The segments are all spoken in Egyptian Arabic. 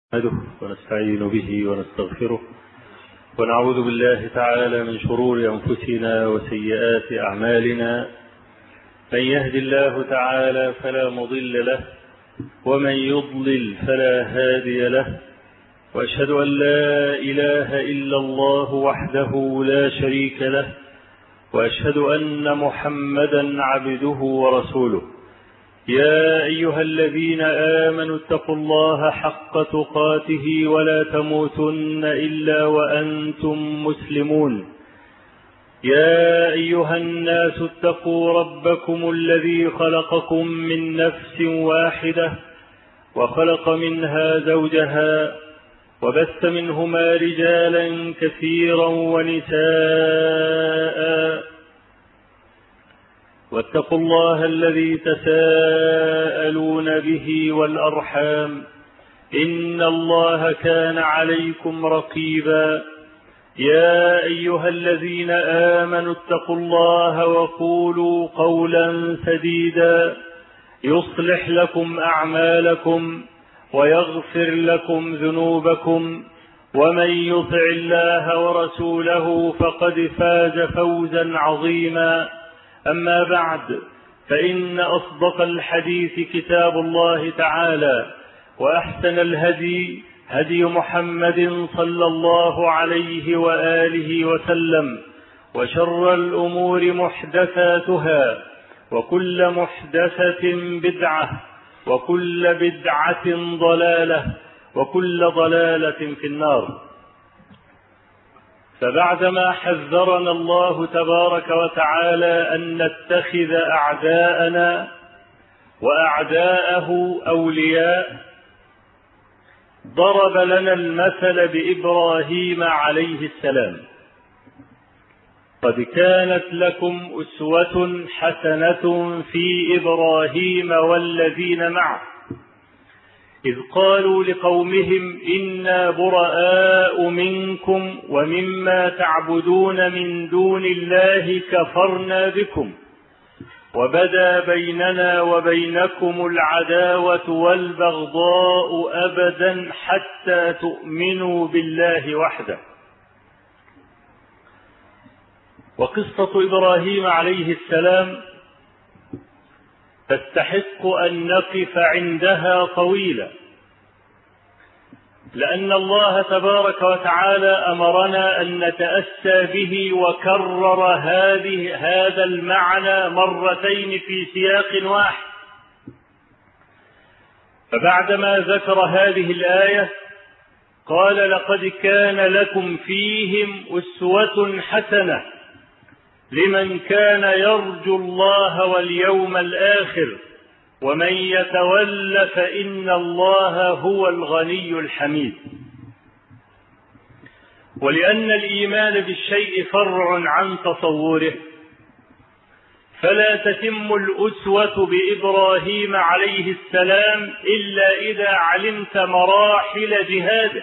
نحمده ونستعين به ونستغفره ونعوذ بالله تعالى من شرور انفسنا وسيئات اعمالنا من يهد الله تعالى فلا مضل له ومن يضلل فلا هادي له واشهد ان لا اله الا الله وحده لا شريك له واشهد ان محمدا عبده ورسوله يا ايها الذين امنوا اتقوا الله حق تقاته ولا تموتن الا وانتم مسلمون يا ايها الناس اتقوا ربكم الذي خلقكم من نفس واحده وخلق منها زوجها وبث منهما رجالا كثيرا ونساء واتقوا الله الذي تساءلون به والارحام ان الله كان عليكم رقيبا يا ايها الذين امنوا اتقوا الله وقولوا قولا سديدا يصلح لكم اعمالكم ويغفر لكم ذنوبكم ومن يطع الله ورسوله فقد فاز فوزا عظيما أما بعد فإن أصدق الحديث كتاب الله تعالى وأحسن الهدي هدي محمد صلى الله عليه وآله وسلم وشر الأمور محدثاتها وكل محدثة بدعة وكل بدعة ضلالة وكل ضلالة في النار فبعدما حذرنا الله تبارك وتعالى ان نتخذ اعداءنا واعداءه اولياء ضرب لنا المثل بابراهيم عليه السلام قد كانت لكم اسوه حسنه في ابراهيم والذين معه إذ قالوا لقومهم إنا براء منكم ومما تعبدون من دون الله كفرنا بكم وبدا بيننا وبينكم العداوة والبغضاء أبدا حتى تؤمنوا بالله وحده وقصة إبراهيم عليه السلام تستحق ان نقف عندها طويلا لان الله تبارك وتعالى امرنا ان نتاسى به وكرر هذه هذا المعنى مرتين في سياق واحد فبعدما ذكر هذه الايه قال لقد كان لكم فيهم اسوه حسنه لمن كان يرجو الله واليوم الاخر ومن يتول فان الله هو الغني الحميد ولان الايمان بالشيء فرع عن تصوره فلا تتم الاسوه بابراهيم عليه السلام الا اذا علمت مراحل جهاده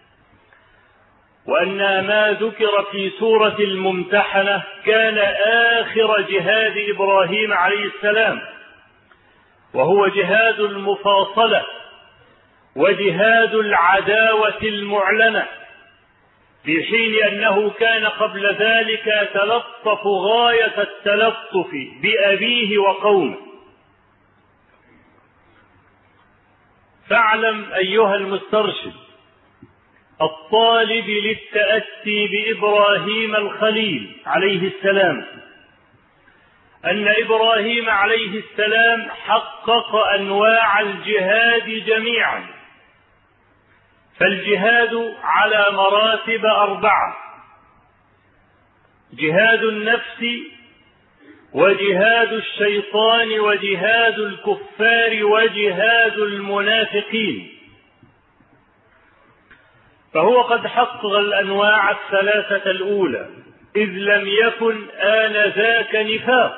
وأن ما ذكر في سورة الممتحنة كان آخر جهاد إبراهيم عليه السلام وهو جهاد المفاصلة وجهاد العداوة المعلنة في حين أنه كان قبل ذلك يتلطف غاية التلطف بأبيه وقومه فاعلم أيها المسترشد الطالب للتأسي بإبراهيم الخليل عليه السلام أن إبراهيم عليه السلام حقق أنواع الجهاد جميعا فالجهاد على مراتب أربعة جهاد النفس وجهاد الشيطان وجهاد الكفار وجهاد المنافقين فهو قد حقق الانواع الثلاثه الاولى اذ لم يكن انذاك نفاق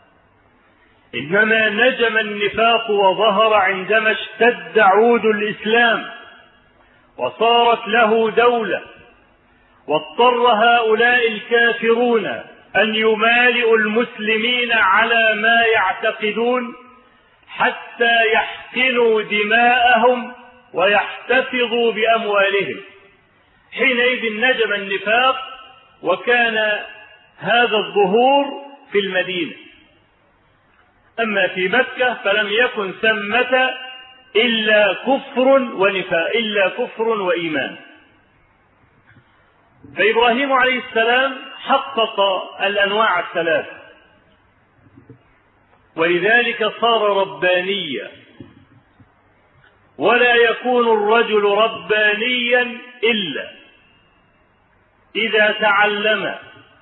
انما نجم النفاق وظهر عندما اشتد عود الاسلام وصارت له دوله واضطر هؤلاء الكافرون ان يمالئوا المسلمين على ما يعتقدون حتى يحقنوا دماءهم ويحتفظوا بأموالهم حينئذ نجم النفاق وكان هذا الظهور في المدينة أما في مكة فلم يكن ثمة إلا كفر ونفاق إلا كفر وإيمان فإبراهيم عليه السلام حقق الأنواع الثلاث ولذلك صار ربانيا ولا يكون الرجل ربانيا إلا إذا تعلم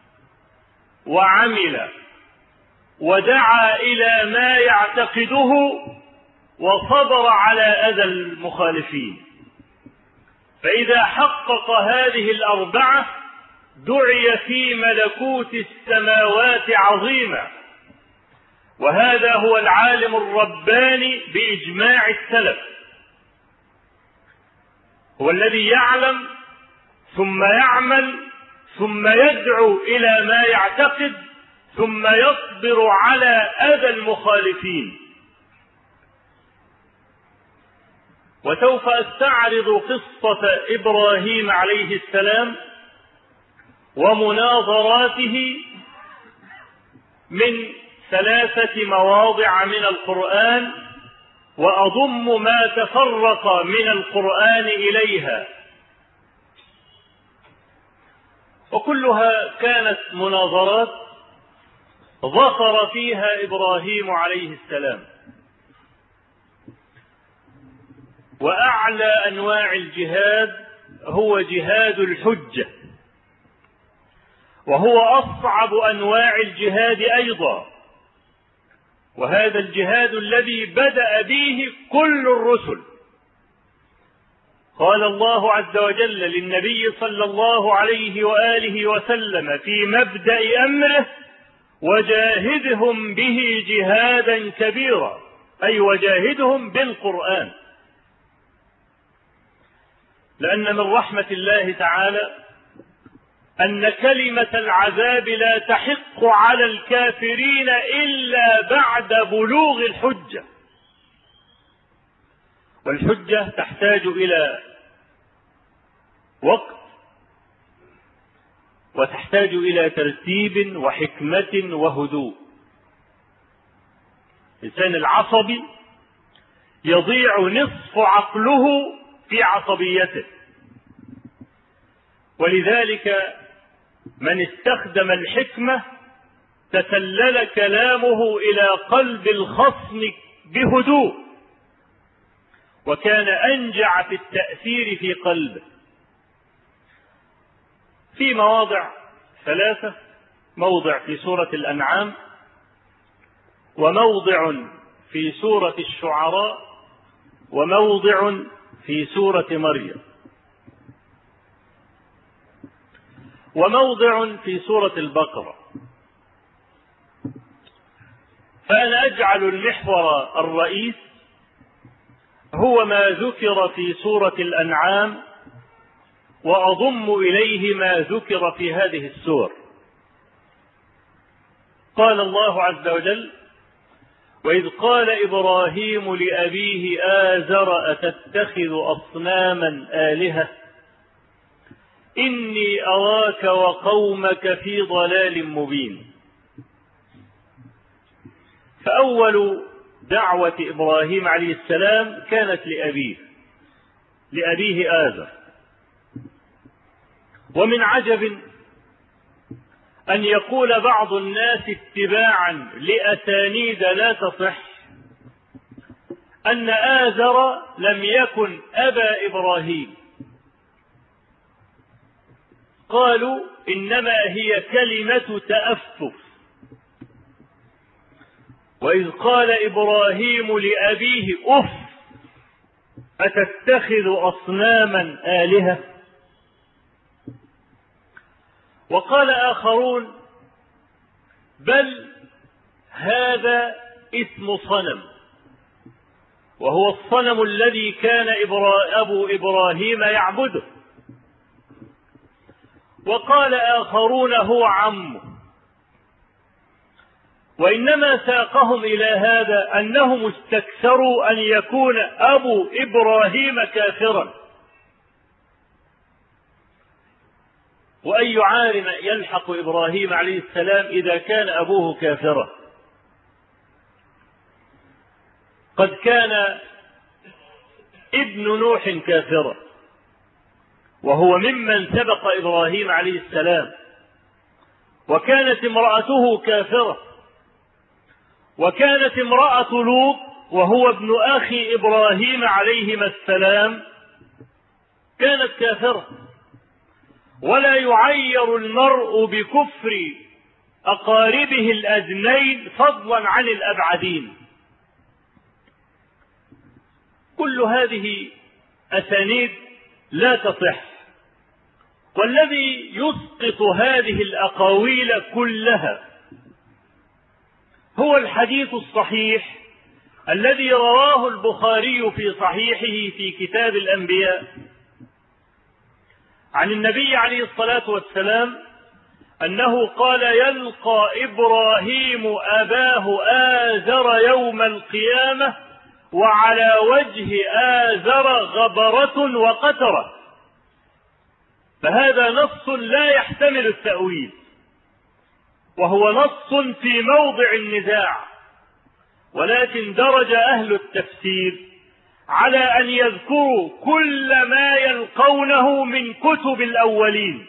وعمل ودعا إلى ما يعتقده وصبر على أذى المخالفين فإذا حقق هذه الأربعة دعي في ملكوت السماوات عظيما وهذا هو العالم الرباني بإجماع السلف هو الذي يعلم ثم يعمل ثم يدعو إلى ما يعتقد ثم يصبر على أذى المخالفين وسوف استعرض قصه ابراهيم عليه السلام ومناظراته من ثلاثه مواضع من القران واضم ما تفرق من القران اليها وكلها كانت مناظرات ظفر فيها ابراهيم عليه السلام واعلى انواع الجهاد هو جهاد الحجه وهو اصعب انواع الجهاد ايضا وهذا الجهاد الذي بدا به كل الرسل قال الله عز وجل للنبي صلى الله عليه واله وسلم في مبدا امره وجاهدهم به جهادا كبيرا اي وجاهدهم بالقران لأن من رحمة الله تعالى أن كلمة العذاب لا تحق على الكافرين إلا بعد بلوغ الحجة والحجة تحتاج إلى وقت وتحتاج إلى ترتيب وحكمة وهدوء الإنسان العصبي يضيع نصف عقله في عصبيته ولذلك من استخدم الحكمة تسلل كلامه إلى قلب الخصم بهدوء وكان أنجع في التأثير في قلبه في مواضع ثلاثة موضع في سورة الأنعام وموضع في سورة الشعراء وموضع في سورة مريم وموضع في سورة البقرة فأنا أجعل المحور الرئيس هو ما ذكر في سورة الأنعام وأضم إليه ما ذكر في هذه السور قال الله عز وجل وإذ قال إبراهيم لأبيه آزر أتتخذ أصناما آلهة إني أراك وقومك في ضلال مبين فأول دعوة إبراهيم عليه السلام كانت لأبيه لأبيه آزر ومن عجب أن يقول بعض الناس اتباعا لأسانيد لا تصح أن آزر لم يكن أبا إبراهيم قالوا إنما هي كلمة تأفف وإذ قال إبراهيم لأبيه أف أتتخذ أصناما آلهة وقال آخرون بل هذا اسم صنم وهو الصنم الذي كان أبو إبراهيم يعبده وقال آخرون هو عمه وإنما ساقهم إلى هذا أنهم استكثروا أن يكون أبو إبراهيم كافرا وأي عارم يلحق إبراهيم عليه السلام إذا كان أبوه كافرا قد كان ابن نوح كافرا وهو ممن سبق إبراهيم عليه السلام وكانت امرأته كافرة وكانت امرأة لوط وهو ابن أخي إبراهيم عليهما السلام كانت كافرة ولا يعير المرء بكفر أقاربه الأدنين فضلا عن الأبعدين كل هذه أسانيد لا تصح والذي يسقط هذه الأقاويل كلها هو الحديث الصحيح الذي رواه البخاري في صحيحه في كتاب الأنبياء عن النبي عليه الصلاة والسلام أنه قال يلقى إبراهيم أباه آزر يوم القيامة وعلى وجه آزر غبرة وقترة فهذا نص لا يحتمل التأويل وهو نص في موضع النزاع ولكن درج أهل التفسير على أن يذكروا كل ما يلقونه من كتب الأولين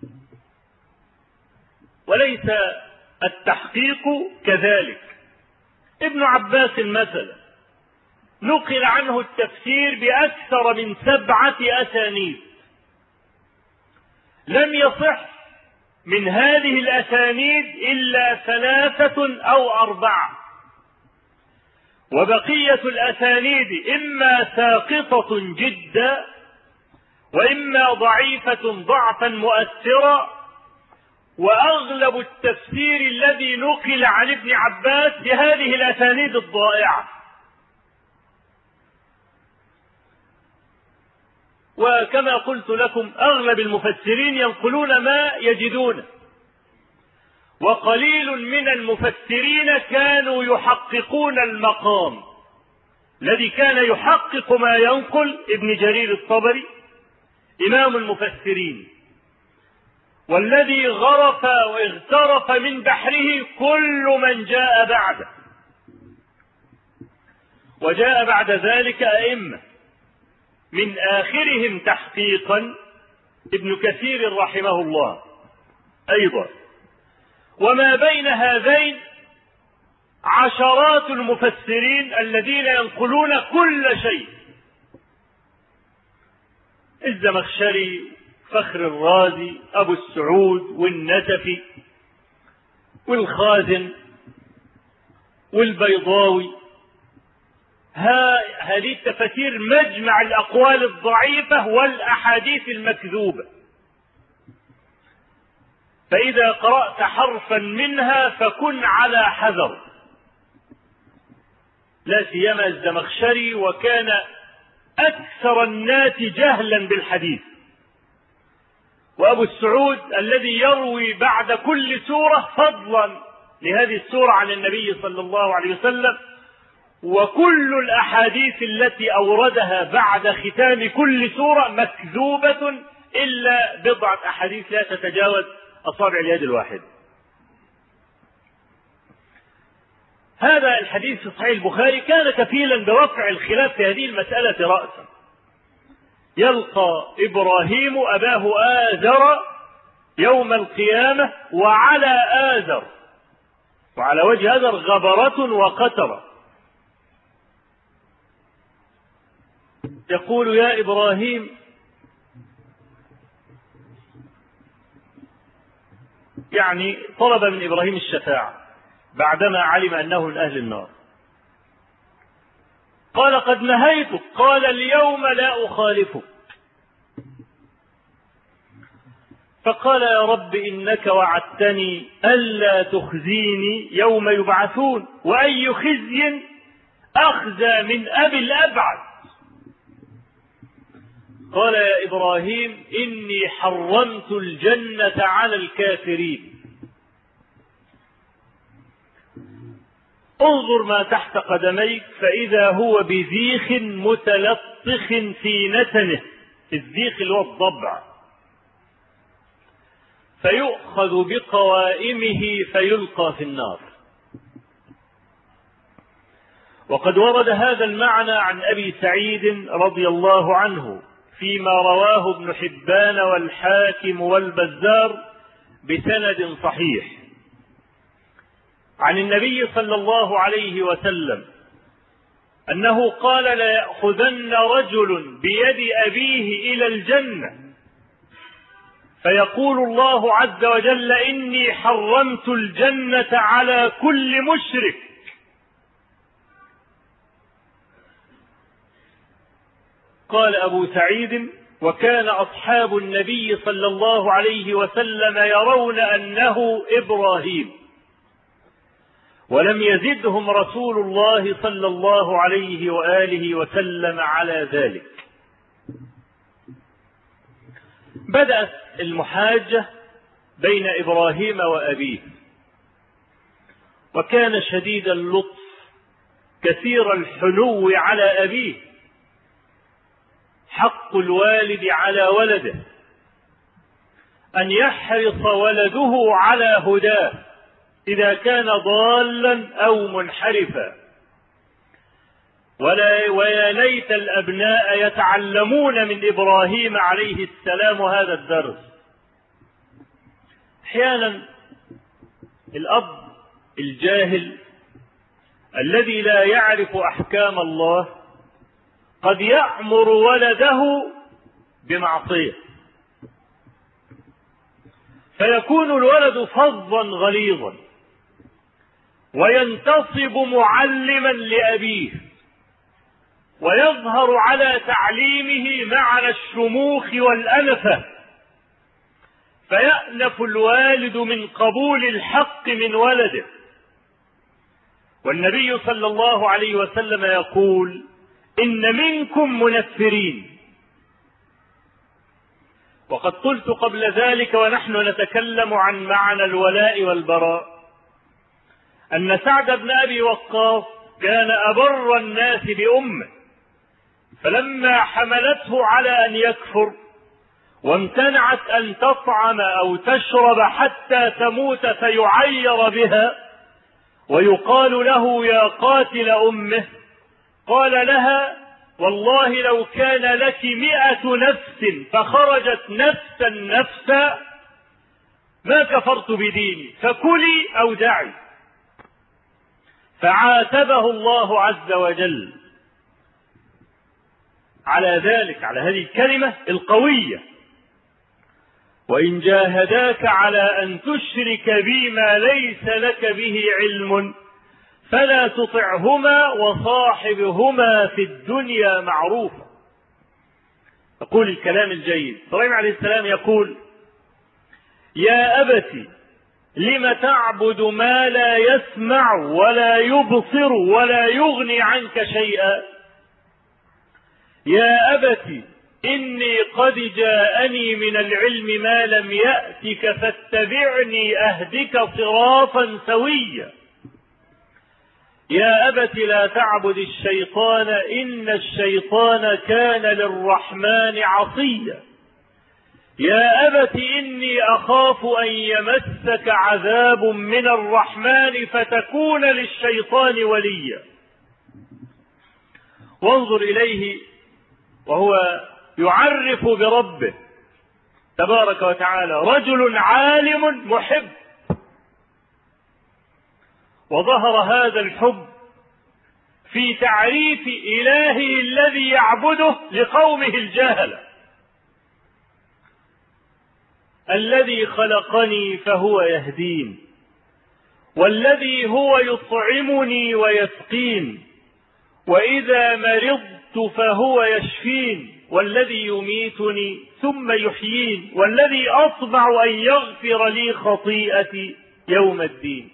وليس التحقيق كذلك ابن عباس مثلا نقل عنه التفسير بأكثر من سبعة أسانيد لم يصح من هذه الأسانيد إلا ثلاثة أو أربعة وبقية الأسانيد إما ساقطة جدا وإما ضعيفة ضعفا مؤثرا وأغلب التفسير الذي نقل عن ابن عباس بهذه الأسانيد الضائعة وكما قلت لكم أغلب المفسرين ينقلون ما يجدونه وقليل من المفسرين كانوا يحققون المقام الذي كان يحقق ما ينقل ابن جرير الطبري إمام المفسرين والذي غرف واغترف من بحره كل من جاء بعده وجاء بعد ذلك أئمة من آخرهم تحقيقا ابن كثير رحمه الله أيضا وما بين هذين عشرات المفسرين الذين ينقلون كل شيء الزمخشري فخر الرازي أبو السعود والنسفي والخازن والبيضاوي ها هذه التفاسير مجمع الأقوال الضعيفة والأحاديث المكذوبة فإذا قرأت حرفا منها فكن على حذر لا سيما الزمخشري وكان أكثر الناس جهلا بالحديث وأبو السعود الذي يروي بعد كل سورة فضلا لهذه السورة عن النبي صلى الله عليه وسلم وكل الأحاديث التي أوردها بعد ختام كل سورة مكذوبة إلا بضعة أحاديث لا تتجاوز أصابع اليد الواحد هذا الحديث في صحيح البخاري كان كفيلا برفع الخلاف في هذه المسألة رأسا يلقى إبراهيم أباه آزر يوم القيامة وعلى آزر وعلى وجه آزر غبرة وقترة يقول يا إبراهيم يعني طلب من إبراهيم الشفاعة بعدما علم أنه من أهل النار قال قد نهيتك قال اليوم لا أخالفك فقال يا رب إنك وعدتني ألا تخزيني يوم يبعثون وأي خزي أخزى من أبي الأبعد قال يا إبراهيم إني حرمت الجنة على الكافرين انظر ما تحت قدميك فإذا هو بذيخ متلطخ في نتنه الذيخ اللي هو الضبع فيؤخذ بقوائمه فيلقى في النار وقد ورد هذا المعنى عن ابي سعيد رضي الله عنه فيما رواه ابن حبان والحاكم والبزار بسند صحيح عن النبي صلى الله عليه وسلم انه قال لياخذن رجل بيد ابيه الى الجنه فيقول الله عز وجل اني حرمت الجنه على كل مشرك قال ابو سعيد وكان اصحاب النبي صلى الله عليه وسلم يرون انه ابراهيم ولم يزدهم رسول الله صلى الله عليه واله وسلم على ذلك بدات المحاجه بين ابراهيم وابيه وكان شديد اللطف كثير الحنو على ابيه حق الوالد على ولده ان يحرص ولده على هداه اذا كان ضالا او منحرفا ولا ويا ليت الابناء يتعلمون من ابراهيم عليه السلام هذا الدرس احيانا الاب الجاهل الذي لا يعرف احكام الله قد يأمر ولده بمعصية فيكون الولد فظا غليظا وينتصب معلما لأبيه ويظهر على تعليمه معنى الشموخ والأنفة فيأنف الوالد من قبول الحق من ولده والنبي صلى الله عليه وسلم يقول إن منكم منفرين وقد قلت قبل ذلك ونحن نتكلم عن معنى الولاء والبراء أن سعد بن أبي وقاص كان أبر الناس بأمه فلما حملته على أن يكفر وامتنعت أن تطعم أو تشرب حتى تموت فيعير بها ويقال له يا قاتل أمه قال لها والله لو كان لك مئة نفس فخرجت نفسا نفسا ما كفرت بديني فكلي أو دعي فعاتبه الله عز وجل على ذلك على هذه الكلمة القوية وإن جاهداك على أن تشرك بي ما ليس لك به علم فلا تطعهما وصاحبهما في الدنيا معروفا يقول الكلام الجيد إبراهيم عليه السلام يقول يا أبت لم تعبد ما لا يسمع ولا يبصر ولا يغني عنك شيئا يا أبت إني قد جاءني من العلم ما لم يأتك فاتبعني أهدك صراطا سويا يا أبت لا تعبد الشيطان إن الشيطان كان للرحمن عصيا يا أبت إني أخاف أن يمسك عذاب من الرحمن فتكون للشيطان وليا وانظر إليه وهو يعرف بربه تبارك وتعالى رجل عالم محب وظهر هذا الحب في تعريف إلهه الذي يعبده لقومه الجاهلة الذي خلقني فهو يهدين والذي هو يطعمني ويسقين وإذا مرضت فهو يشفين والذي يميتني ثم يحيين والذي أطمع أن يغفر لي خطيئتي يوم الدين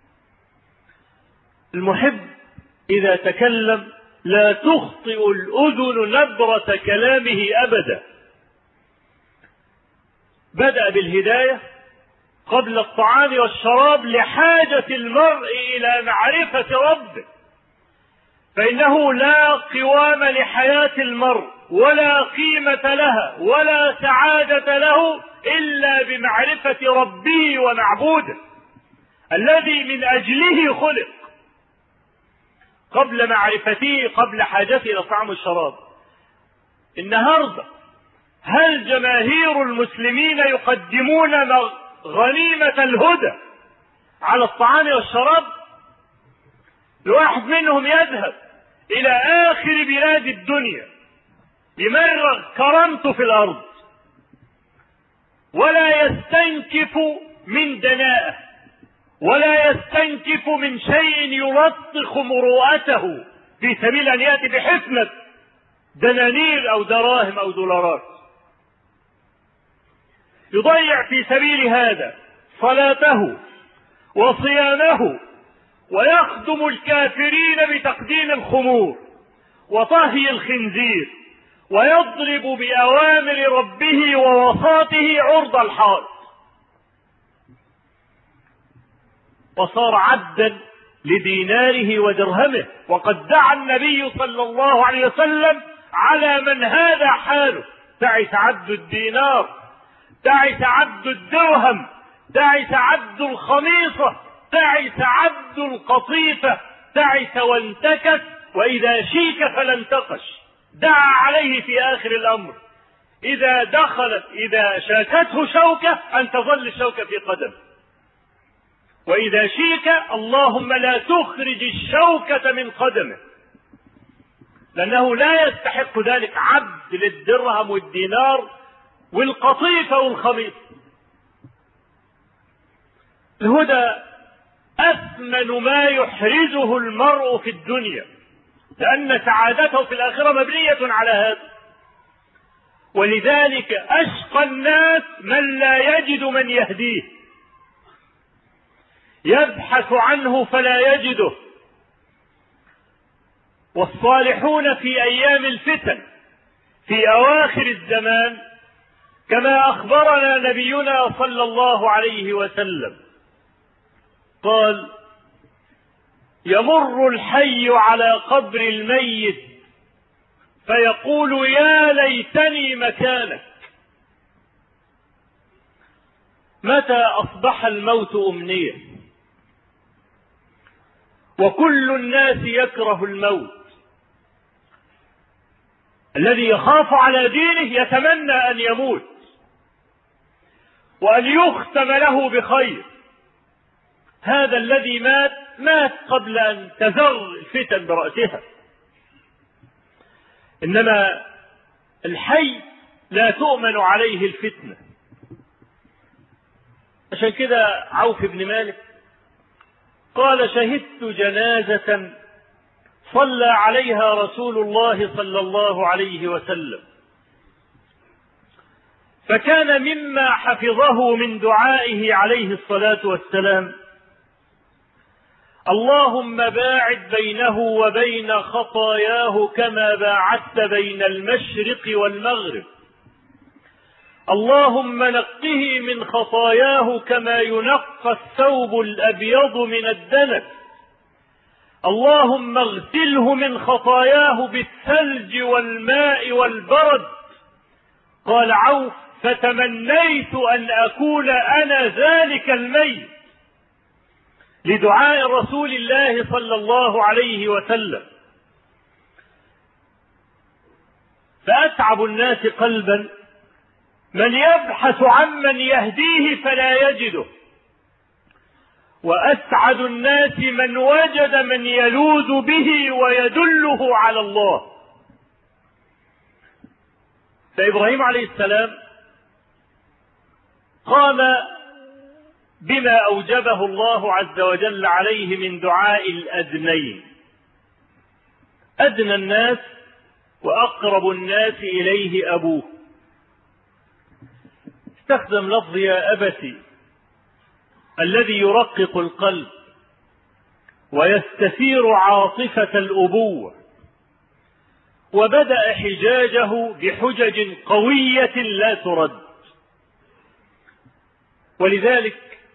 المحب إذا تكلم لا تخطئ الأذن نبرة كلامه أبدا بدأ بالهداية قبل الطعام والشراب لحاجة المرء إلى معرفة ربه فإنه لا قوام لحياة المرء ولا قيمة لها ولا سعادة له إلا بمعرفة ربه ومعبوده الذي من أجله خلق قبل معرفته قبل حاجته إلى الطعام والشراب النهارده هل جماهير المسلمين يقدمون غنيمة الهدى على الطعام والشراب الواحد منهم يذهب إلى آخر بلاد الدنيا يمرغ كرامته في الأرض ولا يستنكف من دنائه ولا يستنكف من شيء يلطخ مروءته في سبيل أن يأتي بحفنة دنانير أو دراهم أو دولارات يضيع في سبيل هذا صلاته وصيامه ويخدم الكافرين بتقديم الخمور وطهي الخنزير ويضرب بأوامر ربه ووساطه عرض الحائط وصار عبدا لديناره ودرهمه وقد دعا النبي صلى الله عليه وسلم على من هذا حاله تعس عبد الدينار تعس عبد الدرهم تعس عبد الخميصة تعس عبد القطيفة تعس وانتكس وإذا شيك فلا انتقش دعا عليه في آخر الأمر إذا دخلت إذا شاكته شوكة أن تظل الشوكة في قدم وإذا شيك اللهم لا تخرج الشوكة من قدمه لأنه لا يستحق ذلك عبد للدرهم والدينار والقطيفة والخميس الهدى أثمن ما يحرزه المرء في الدنيا لأن سعادته في الآخرة مبنية على هذا ولذلك أشقى الناس من لا يجد من يهديه يبحث عنه فلا يجده والصالحون في أيام الفتن في أواخر الزمان كما أخبرنا نبينا صلى الله عليه وسلم قال يمر الحي على قبر الميت فيقول يا ليتني مكانك متى اصبح الموت امنيه وكل الناس يكره الموت الذي يخاف على دينه يتمنى ان يموت وان يختم له بخير هذا الذي مات مات قبل ان تزر الفتن براسها انما الحي لا تؤمن عليه الفتنه عشان كده عوف بن مالك قال شهدت جنازه صلى عليها رسول الله صلى الله عليه وسلم فكان مما حفظه من دعائه عليه الصلاه والسلام اللهم باعد بينه وبين خطاياه كما باعدت بين المشرق والمغرب اللهم نقه من خطاياه كما ينقى الثوب الابيض من الدنس اللهم اغسله من خطاياه بالثلج والماء والبرد قال عوف فتمنيت ان اكون انا ذلك الميت لدعاء رسول الله صلى الله عليه وسلم فاتعب الناس قلبا من يبحث عمن يهديه فلا يجده واسعد الناس من وجد من يلوذ به ويدله على الله فابراهيم عليه السلام قام بما اوجبه الله عز وجل عليه من دعاء الادنين ادنى الناس واقرب الناس اليه ابوه استخدم لفظ يا ابت الذي يرقق القلب ويستثير عاطفه الابوه وبدا حجاجه بحجج قويه لا ترد ولذلك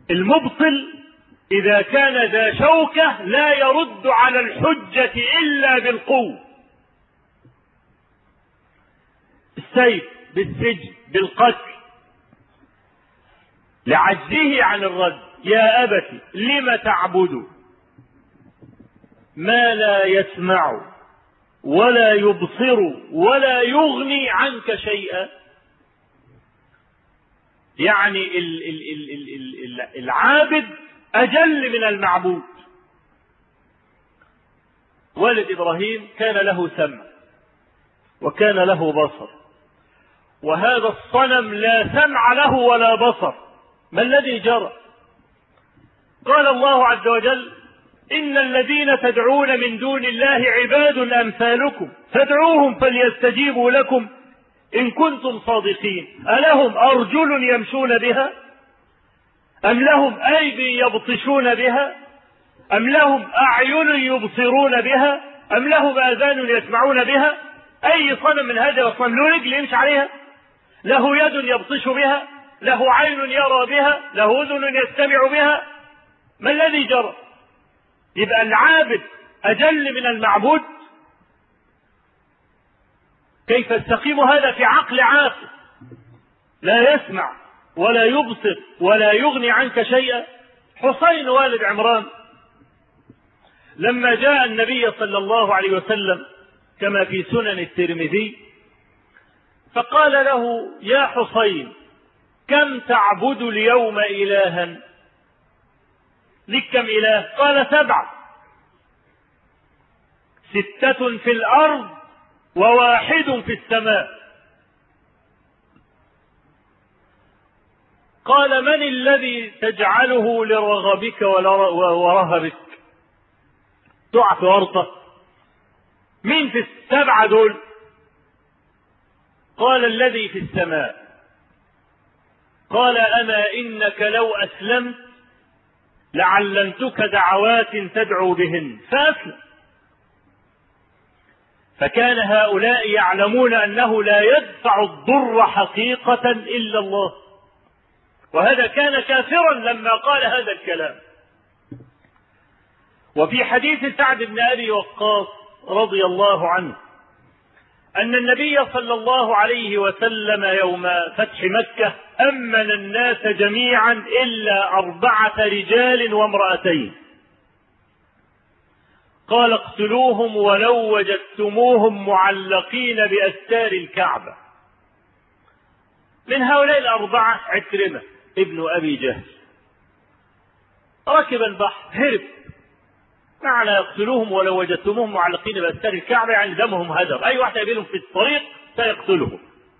المبطل إذا كان ذا شوكة لا يرد على الحجة إلا بالقوة بالسيف بالسجن بالقتل لعجزه عن الرد يا أبت لم تعبد ما لا يسمع ولا يبصر ولا يغني عنك شيئا يعني العابد أجل من المعبود والد إبراهيم كان له سمع وكان له بصر وهذا الصنم لا سمع له ولا بصر ما الذي جرى قال الله عز وجل إن الذين تدعون من دون الله عباد أمثالكم فادعوهم فليستجيبوا لكم إن كنتم صادقين ألهم أرجل يمشون بها أم لهم أيدي يبطشون بها أم لهم أعين يبصرون بها أم لهم آذان يسمعون بها أي صنم من هذه الأصنام له رجل يمشي عليها له يد يبطش بها له عين يرى بها له أذن يستمع بها ما الذي جرى يبقى العابد أجل من المعبود كيف يستقيم هذا في عقل عاقل لا يسمع ولا يبصر ولا يغني عنك شيئا حسين والد عمران لما جاء النبي صلى الله عليه وسلم كما في سنن الترمذي فقال له يا حسين كم تعبد اليوم إلها لك كم إله قال سبعة ستة في الأرض وواحد في السماء قال من الذي تجعله لرغبك ورهبك تقع في ورطة مين في السبعة دول قال الذي في السماء قال أما إنك لو أسلمت لعلمتك دعوات تدعو بهن فأسلم فكان هؤلاء يعلمون أنه لا يدفع الضر حقيقة إلا الله وهذا كان كافرا لما قال هذا الكلام وفي حديث سعد بن ابي وقاص رضي الله عنه ان النبي صلى الله عليه وسلم يوم فتح مكه امن الناس جميعا الا اربعه رجال وامراتين قال اقتلوهم ولو وجدتموهم معلقين باستار الكعبه من هؤلاء الاربعه عكرمه ابن أبي جهل ركب البحر هرب معنى يقتلوهم ولو وجدتموهم معلقين بأستار الكعبة يعني دمهم هدر أي واحد يقابلهم في الطريق سيقتلهم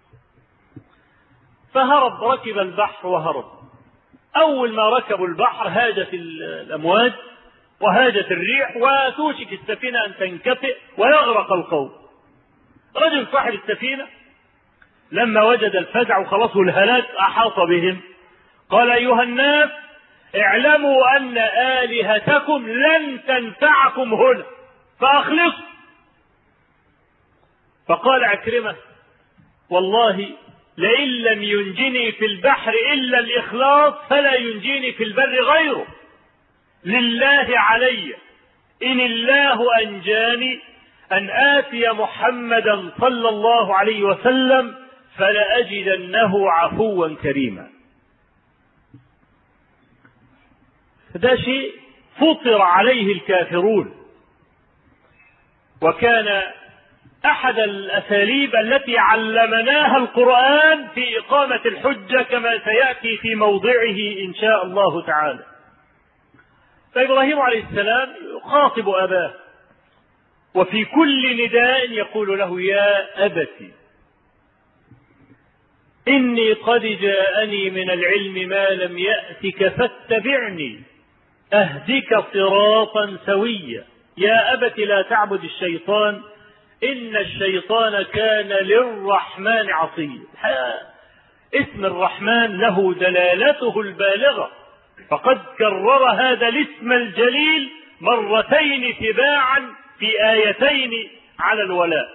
فهرب ركب البحر وهرب أول ما ركبوا البحر هاجت الأمواج وهاجت الريح وتوشك السفينة أن تنكفئ ويغرق القوم رجل صاحب السفينة لما وجد الفزع وخلصه الهلاك أحاط بهم قال أيها الناس اعلموا أن آلهتكم لن تنفعكم هنا فأخلصوا فقال عكرمة والله لئن لم ينجني في البحر إلا الإخلاص فلا ينجيني في البر غيره لله علي إن الله أنجاني أن آتي محمدا صلى الله عليه وسلم فلأجدنه عفوا كريما ده شيء فطر عليه الكافرون وكان احد الاساليب التي علمناها القران في اقامه الحجه كما سياتي في موضعه ان شاء الله تعالى فابراهيم عليه السلام يخاطب اباه وفي كل نداء يقول له يا ابت اني قد جاءني من العلم ما لم ياتك فاتبعني أهدك صراطا سويا يا أبت لا تعبد الشيطان إن الشيطان كان للرحمن عصيا اسم الرحمن له دلالته البالغة فقد كرر هذا الاسم الجليل مرتين تباعا في آيتين على الولاء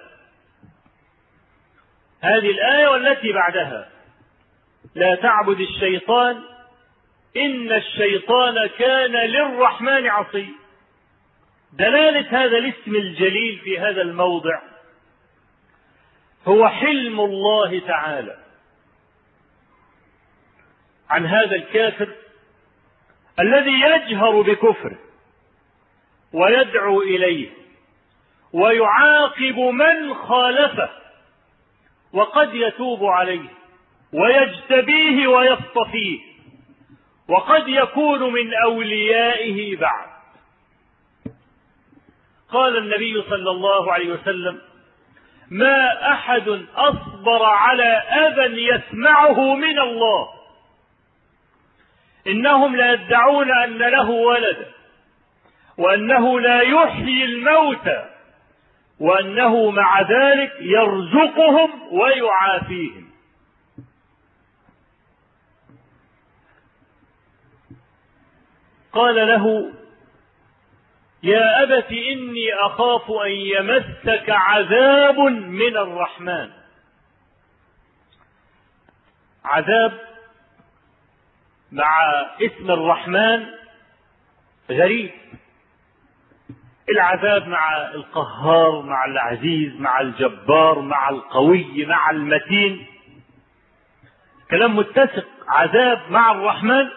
هذه الآية والتي بعدها لا تعبد الشيطان إن الشيطان كان للرحمن عصيا دلالة هذا الاسم الجليل في هذا الموضع هو حلم الله تعالى عن هذا الكافر الذي يجهر بكفره ويدعو اليه ويعاقب من خالفه وقد يتوب عليه ويجتبيه ويصطفيه وقد يكون من اوليائه بعد قال النبي صلى الله عليه وسلم ما احد اصبر على اذى يسمعه من الله انهم لا يدعون ان له ولدا وانه لا يحيي الموتى وانه مع ذلك يرزقهم ويعافيهم قال له يا أبت إني أخاف أن يمسك عذاب من الرحمن عذاب مع اسم الرحمن غريب العذاب مع القهار مع العزيز مع الجبار مع القوي مع المتين كلام متسق عذاب مع الرحمن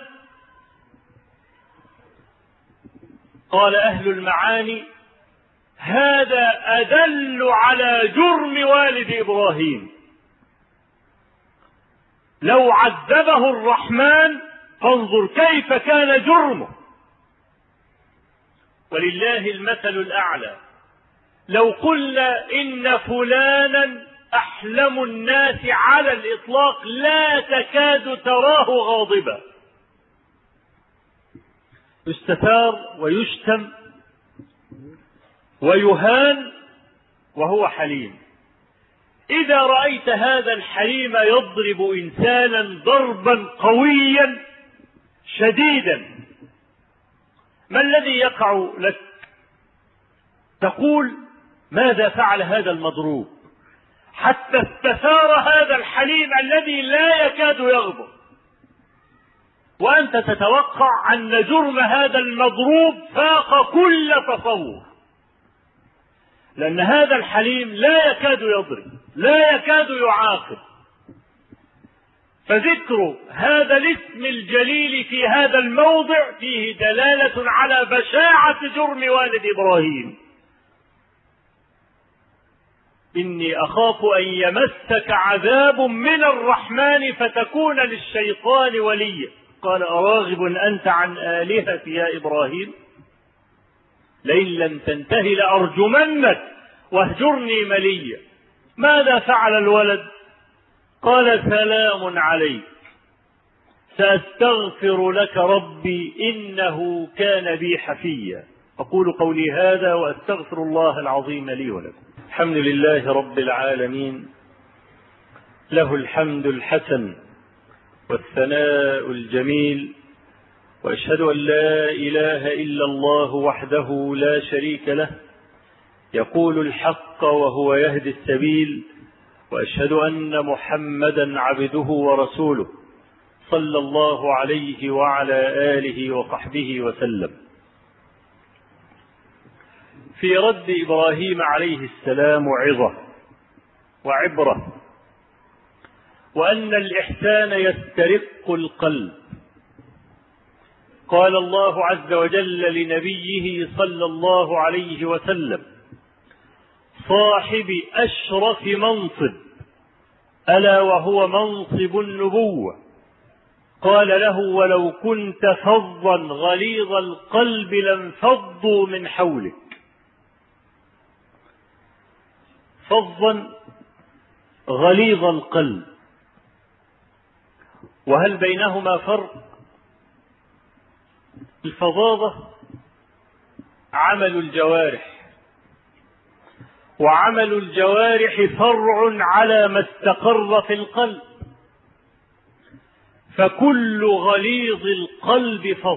قال أهل المعاني هذا أدل على جرم والد إبراهيم لو عذبه الرحمن فانظر كيف كان جرمه ولله المثل الأعلى لو قلنا إن فلانا أحلم الناس على الإطلاق لا تكاد تراه غاضبا يستثار ويشتم ويهان وهو حليم إذا رأيت هذا الحليم يضرب إنسانا ضربا قويا شديدا ما الذي يقع لك تقول ماذا فعل هذا المضروب حتى استثار هذا الحليم الذي لا يكاد يغضب وأنت تتوقع أن جرم هذا المضروب فاق كل تصور لأن هذا الحليم لا يكاد يضرب لا يكاد يعاقب فذكر هذا الاسم الجليل في هذا الموضع فيه دلالة على بشاعة جرم والد إبراهيم إني أخاف أن يمسك عذاب من الرحمن فتكون للشيطان وليا قال أراغب أنت عن آلهتي يا إبراهيم لئن لم تنته لأرجمنك واهجرني مليا ماذا فعل الولد قال سلام عليك سأستغفر لك ربي إنه كان بي حفيا أقول قولي هذا وأستغفر الله العظيم لي ولكم الحمد لله رب العالمين له الحمد الحسن والثناء الجميل واشهد ان لا اله الا الله وحده لا شريك له يقول الحق وهو يهدي السبيل واشهد ان محمدا عبده ورسوله صلى الله عليه وعلى اله وصحبه وسلم في رد ابراهيم عليه السلام عظه وعبره وأن الإحسان يسترق القلب قال الله عز وجل لنبيه صلى الله عليه وسلم صاحب أشرف منصب ألا وهو منصب النبوة قال له ولو كنت فظا غليظ القلب لانفضوا من حولك فظا غليظ القلب وهل بينهما فرق الفظاظة عمل الجوارح وعمل الجوارح فرع على ما استقر في القلب فكل غليظ القلب فظ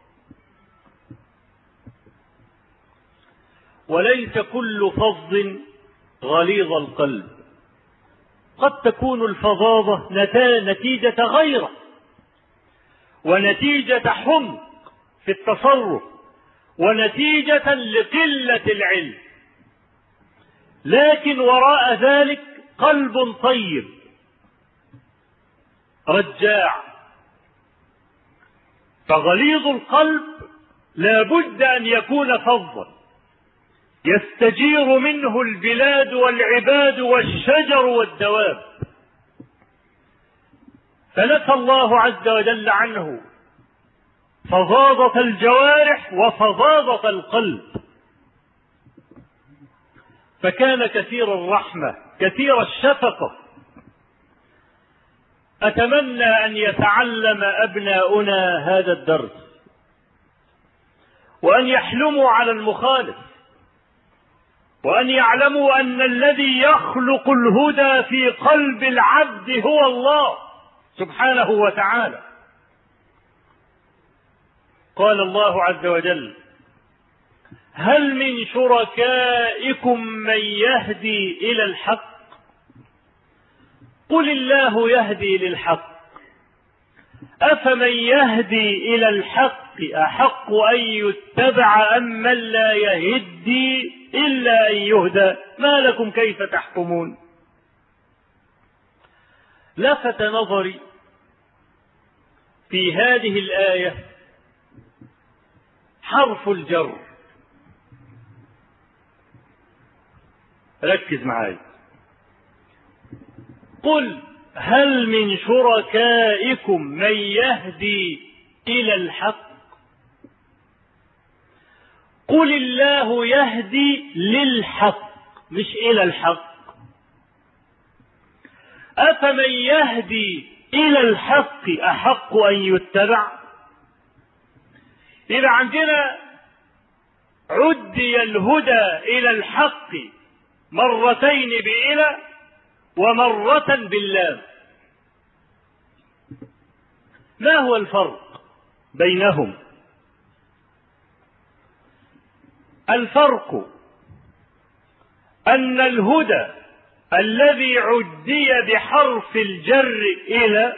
وليس كل فظ غليظ القلب قد تكون الفظاظة نتيجة غيرة ونتيجة حمق في التصرف ونتيجة لقلة العلم لكن وراء ذلك قلب طيب رجاع فغليظ القلب لا بد ان يكون فظا يستجير منه البلاد والعباد والشجر والدواب فنفى الله عز وجل عنه فظاظة الجوارح وفظاظة القلب فكان كثير الرحمة كثير الشفقة أتمنى أن يتعلم أبناؤنا هذا الدرس وأن يحلموا على المخالف وأن يعلموا أن الذي يخلق الهدى في قلب العبد هو الله سبحانه وتعالى قال الله عز وجل هل من شركائكم من يهدي الى الحق قل الله يهدي للحق افمن يهدي الى الحق احق ان يتبع ام من لا يهدي الا ان يهدى ما لكم كيف تحكمون لفت نظري في هذه الايه حرف الجر ركز معاي قل هل من شركائكم من يهدي الى الحق قل الله يهدي للحق مش الى الحق افمن يهدي الى الحق احق ان يتبع اذا عندنا عدي الهدى الى الحق مرتين بإلى ومرة باللام ما هو الفرق بينهم الفرق أن الهدى الذي عدي بحرف الجر إلى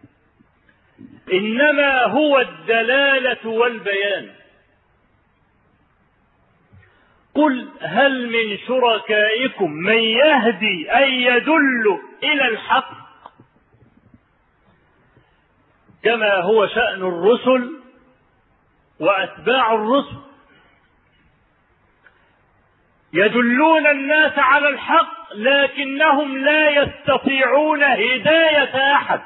إنما هو الدلالة والبيان قل هل من شركائكم من يهدي أن يدل إلى الحق كما هو شأن الرسل وأتباع الرسل يدلون الناس على الحق لكنهم لا يستطيعون هداية أحد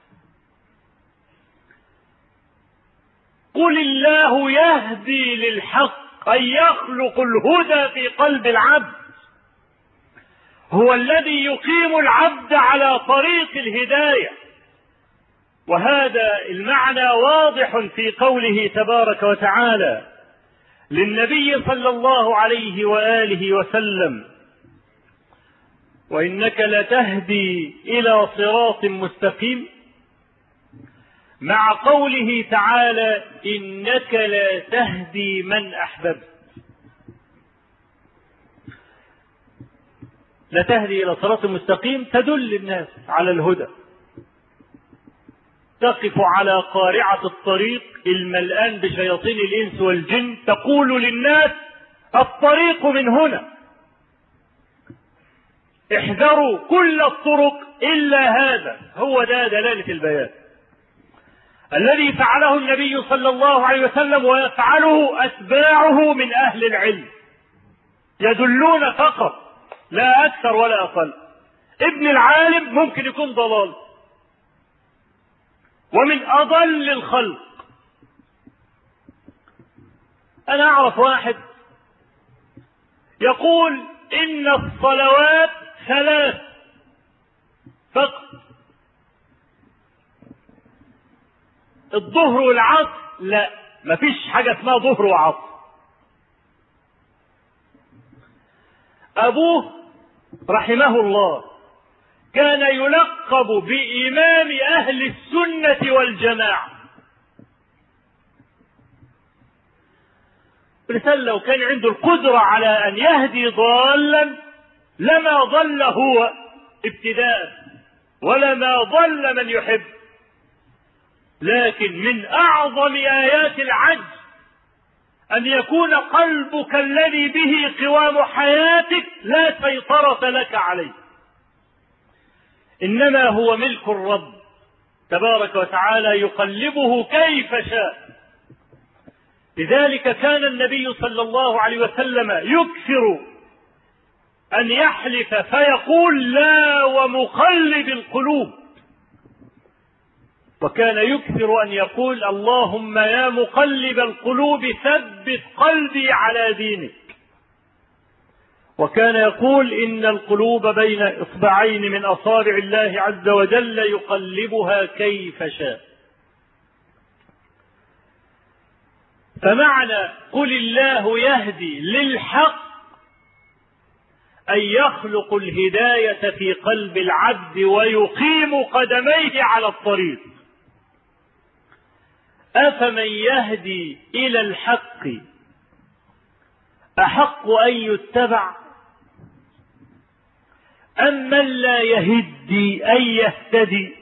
قل الله يهدي للحق أن يخلق الهدى في قلب العبد هو الذي يقيم العبد على طريق الهداية وهذا المعنى واضح في قوله تبارك وتعالى للنبي صلى الله عليه وآله وسلم وإنك لتهدي إلى صراط مستقيم مع قوله تعالى انك لا تهدي من احببت لا تهدي الى صراط مستقيم تدل الناس على الهدى تقف على قارعة الطريق الملآن بشياطين الإنس والجن تقول للناس الطريق من هنا احذروا كل الطرق إلا هذا هو ده دلالة البيان الذي فعله النبي صلى الله عليه وسلم ويفعله اتباعه من اهل العلم يدلون فقط لا اكثر ولا اقل ابن العالم ممكن يكون ضلال ومن اضل الخلق انا اعرف واحد يقول ان الصلوات ثلاث فقط الظهر والعصر لا مفيش حاجة اسمها ظهر وعصر أبوه رحمه الله كان يلقب بإمام أهل السنة والجماعة الإنسان لو كان عنده القدرة على أن يهدي ضالا لما ضل هو ابتداء ولما ضل من يحب لكن من أعظم آيات العجز أن يكون قلبك الذي به قوام حياتك لا سيطرة لك عليه إنما هو ملك الرب تبارك وتعالى يقلبه كيف شاء لذلك كان النبي صلى الله عليه وسلم يكثر أن يحلف فيقول لا ومقلب القلوب وكان يكثر أن يقول اللهم يا مقلب القلوب ثبت قلبي على دينك وكان يقول إن القلوب بين إصبعين من أصابع الله عز وجل يقلبها كيف شاء فمعنى قل الله يهدي للحق أن يخلق الهداية في قلب العبد ويقيم قدميه على الطريق أفمن يهدي إلى الحق أحق أن يتبع أم من لا يهدي أن يهتدي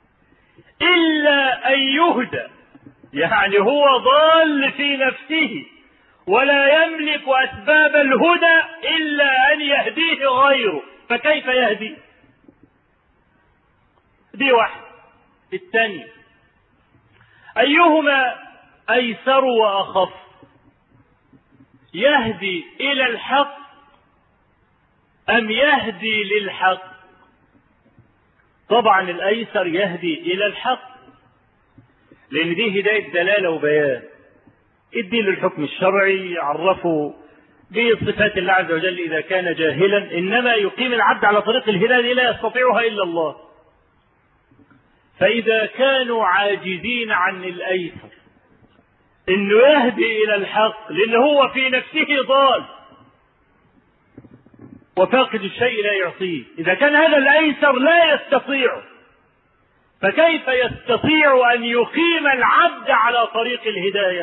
إلا أن يهدى يعني هو ضال في نفسه ولا يملك أسباب الهدى إلا أن يهديه غيره فكيف يهدي دي واحد الثاني أيهما أيسر وأخف يهدي إلى الحق أم يهدي للحق طبعا الأيسر يهدي إلى الحق لأن دي هداية دلالة وبيان ادي له الحكم الشرعي عرفه بصفات الله عز وجل إذا كان جاهلا إنما يقيم العبد على طريق الهداية لا يستطيعها إلا الله فإذا كانوا عاجزين عن الأيسر إنه يهدي إلى الحق لأن هو في نفسه ضال وفاقد الشيء لا يعطيه إذا كان هذا الأيسر لا يستطيع فكيف يستطيع أن يقيم العبد على طريق الهداية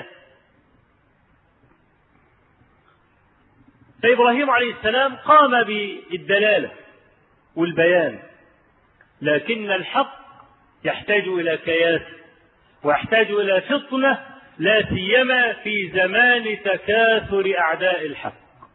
فإبراهيم عليه السلام قام بالدلالة والبيان لكن الحق يحتاج إلى كياس ويحتاج إلى فطنة لا سيما في زمان تكاثر أعداء الحق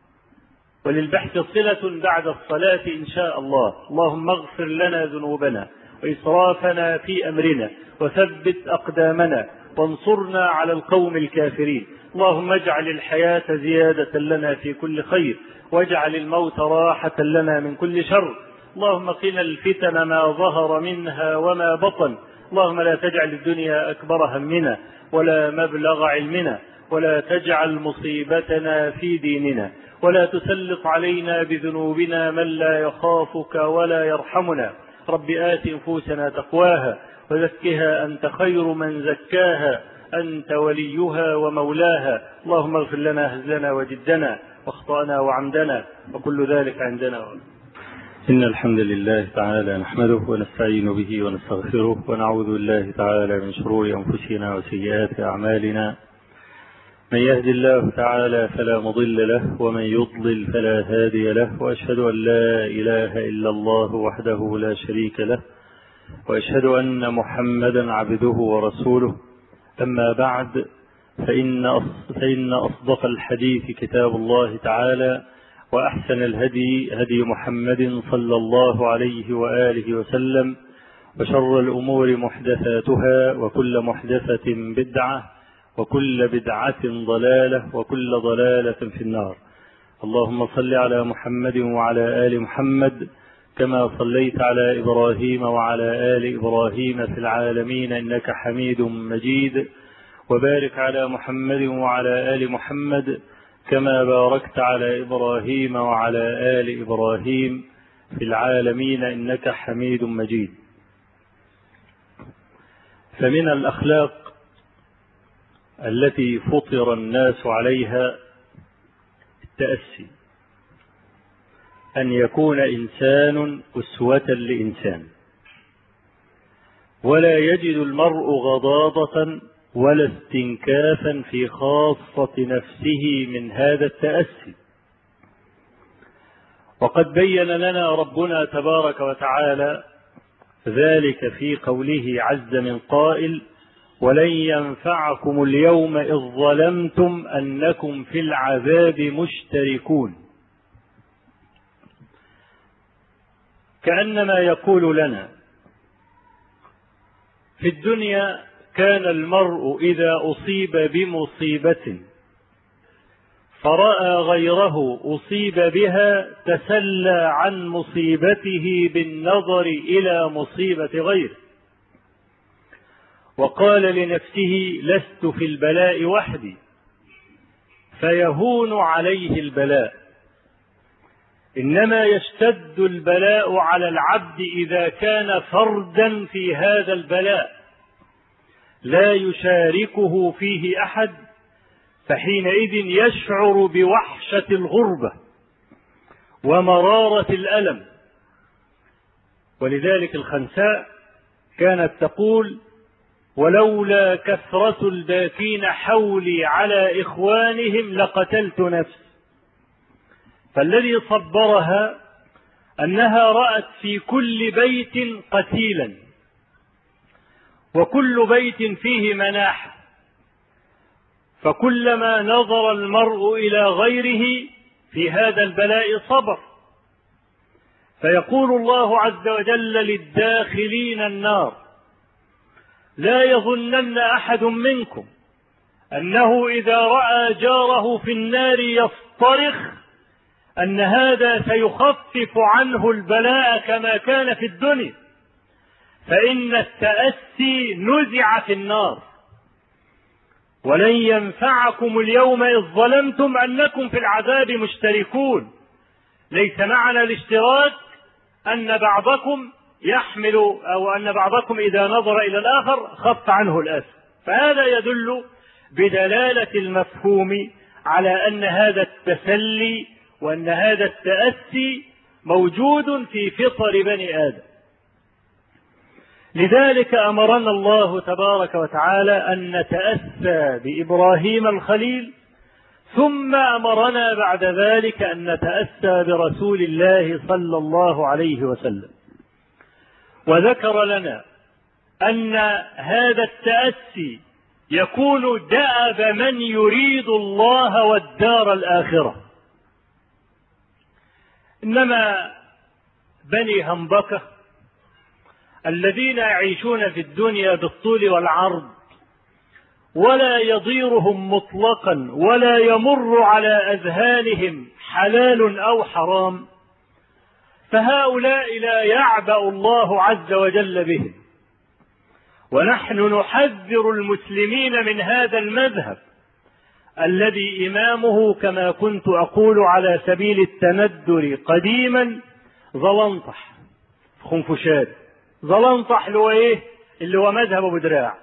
وللبحث صلة بعد الصلاة إن شاء الله اللهم اغفر لنا ذنوبنا وإسرافنا في أمرنا وثبت أقدامنا وانصرنا على القوم الكافرين اللهم اجعل الحياة زيادة لنا في كل خير واجعل الموت راحة لنا من كل شر اللهم قنا الفتن ما ظهر منها وما بطن اللهم لا تجعل الدنيا أكبر همنا ولا مبلغ علمنا ولا تجعل مصيبتنا في ديننا ولا تسلط علينا بذنوبنا من لا يخافك ولا يرحمنا رب آت نفوسنا تقواها وزكها أنت خير من زكاها أنت وليها ومولاها اللهم اغفر لنا هزلنا وجدنا واخطأنا وعمدنا وكل ذلك عندنا إن الحمد لله تعالى نحمده ونستعين به ونستغفره ونعوذ بالله تعالى من شرور أنفسنا وسيئات أعمالنا من يهد الله تعالى فلا مضل له ومن يضلل فلا هادي له وأشهد أن لا إله إلا الله وحده لا شريك له وأشهد أن محمدا عبده ورسوله أما بعد فإن فإن أصدق الحديث كتاب الله تعالى وأحسن الهدي هدي محمد صلى الله عليه وآله وسلم وشر الأمور محدثاتها وكل محدثة بدعة وكل بدعة ضلالة وكل ضلالة في النار اللهم صل على محمد وعلى آل محمد كما صليت على إبراهيم وعلى آل إبراهيم في العالمين إنك حميد مجيد وبارك على محمد وعلى آل محمد كما باركت على إبراهيم وعلى آل إبراهيم في العالمين إنك حميد مجيد فمن الأخلاق التي فطر الناس عليها التأسي أن يكون إنسان أسوة لإنسان ولا يجد المرء غضاضة ولا استنكافا في خاصة نفسه من هذا التأسي وقد بين لنا ربنا تبارك وتعالى ذلك في قوله عز من قائل ولن ينفعكم اليوم إذ ظلمتم أنكم في العذاب مشتركون كأنما يقول لنا في الدنيا كان المرء إذا أصيب بمصيبة فرأى غيره أصيب بها تسلى عن مصيبته بالنظر إلى مصيبة غيره وقال لنفسه لست في البلاء وحدي فيهون عليه البلاء انما يشتد البلاء على العبد اذا كان فردا في هذا البلاء لا يشاركه فيه احد فحينئذ يشعر بوحشه الغربه ومراره الالم ولذلك الخنساء كانت تقول ولولا كثرة الباكين حولي على إخوانهم لقتلت نفسي فالذي صبرها أنها رأت في كل بيت قتيلا وكل بيت فيه مناحة فكلما نظر المرء إلى غيره في هذا البلاء صبر فيقول الله عز وجل للداخلين النار لا يظنن احد منكم انه اذا راى جاره في النار يصطرخ ان هذا سيخفف عنه البلاء كما كان في الدنيا فان التاسي نزع في النار ولن ينفعكم اليوم اذ ظلمتم انكم في العذاب مشتركون ليس معنى الاشتراك ان بعضكم يحمل أو أن بعضكم إذا نظر إلى الآخر خف عنه الأسى فهذا يدل بدلالة المفهوم على أن هذا التسلي وأن هذا التأسي موجود في فطر بني آدم لذلك أمرنا الله تبارك وتعالى أن نتأسى بإبراهيم الخليل ثم أمرنا بعد ذلك أن نتأسى برسول الله صلى الله عليه وسلم وذكر لنا أن هذا التأسي يكون دأب من يريد الله والدار الآخرة إنما بني همبكة الذين يعيشون في الدنيا بالطول والعرض ولا يضيرهم مطلقا ولا يمر على أذهانهم حلال أو حرام فهؤلاء لا يعبأ الله عز وجل بهم ونحن نحذر المسلمين من هذا المذهب الذي إمامه كما كنت أقول على سبيل التندر قديما زلنطح خنفشاد زلنطح اللي هو إيه؟ اللي هو مذهب أبو دراع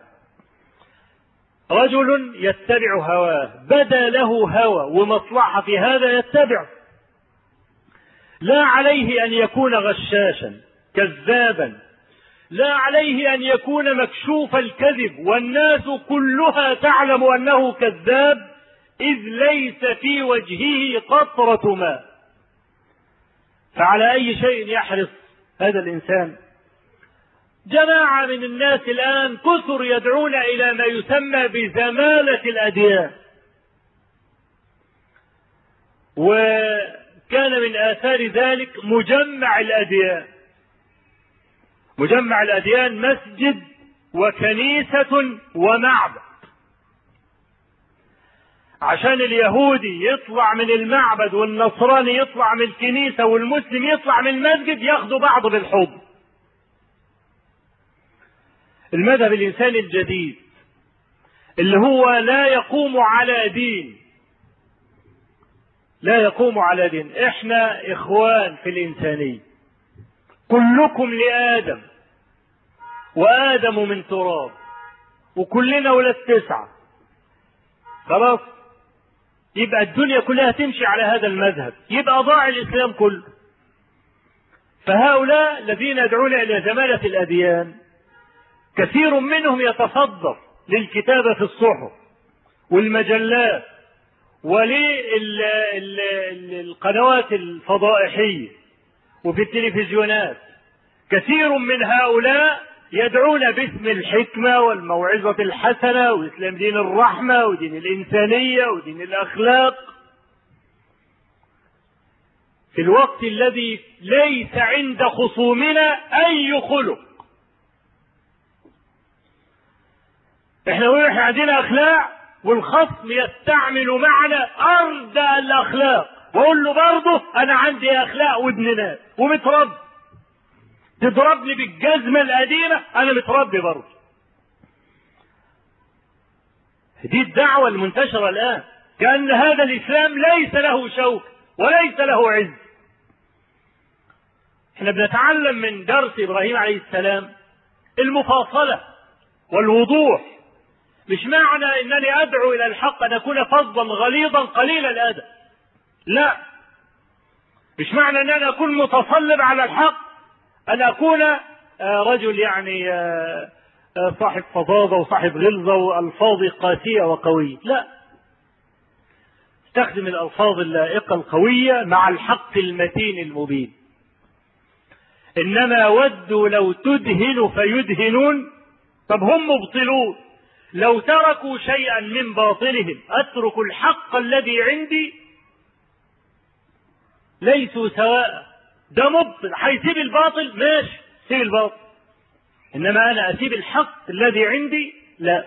رجل يتبع هواه بدا له هوى ومصلحة في هذا يتبعه لا عليه ان يكون غشاشا كذابا لا عليه ان يكون مكشوف الكذب والناس كلها تعلم انه كذاب اذ ليس في وجهه قطره ماء فعلى اي شيء يحرص هذا الانسان جماعه من الناس الان كثر يدعون الى ما يسمى بزماله الاديان و كان من آثار ذلك مجمع الأديان مجمع الأديان مسجد وكنيسة ومعبد عشان اليهودي يطلع من المعبد والنصراني يطلع من الكنيسة والمسلم يطلع من المسجد ياخدوا بعض بالحضن المذهب الإنساني الجديد اللي هو لا يقوم على دين لا يقوم على دين احنا اخوان في الانسانيه كلكم لادم وادم من تراب وكلنا ولاد تسعه خلاص يبقى الدنيا كلها تمشي على هذا المذهب يبقى ضاع الاسلام كله فهؤلاء الذين يدعون الى زماله الاديان كثير منهم يتصدر للكتابه في الصحف والمجلات وللقنوات الفضائحية وفي التلفزيونات كثير من هؤلاء يدعون باسم الحكمة والموعظة الحسنة وإسلام دين الرحمة ودين الإنسانية ودين الأخلاق في الوقت الذي ليس عند خصومنا أي خلق احنا احنا عندنا أخلاق والخصم يستعمل معنا أردى الأخلاق وأقول له برضه أنا عندي أخلاق وابن ناس ومتربي تضربني بالجزمة القديمة أنا متربي برضه دي الدعوة المنتشرة الآن كأن هذا الإسلام ليس له شوك وليس له عز احنا بنتعلم من درس إبراهيم عليه السلام المفاصلة والوضوح مش معنى انني ادعو الى الحق ان اكون فظا غليظا قليل الادب لا مش معنى ان انا اكون متصلب على الحق ان اكون رجل يعني صاحب فظاظه وصاحب غلظه والفاظ قاسيه وقويه لا استخدم الالفاظ اللائقه القويه مع الحق المتين المبين انما ودوا لو تدهن فيدهنون طب هم مبطلون لو تركوا شيئا من باطلهم اترك الحق الذي عندي ليسوا سواء ده مبطل هيسيب الباطل ماشي سيب الباطل انما انا اسيب الحق الذي عندي لا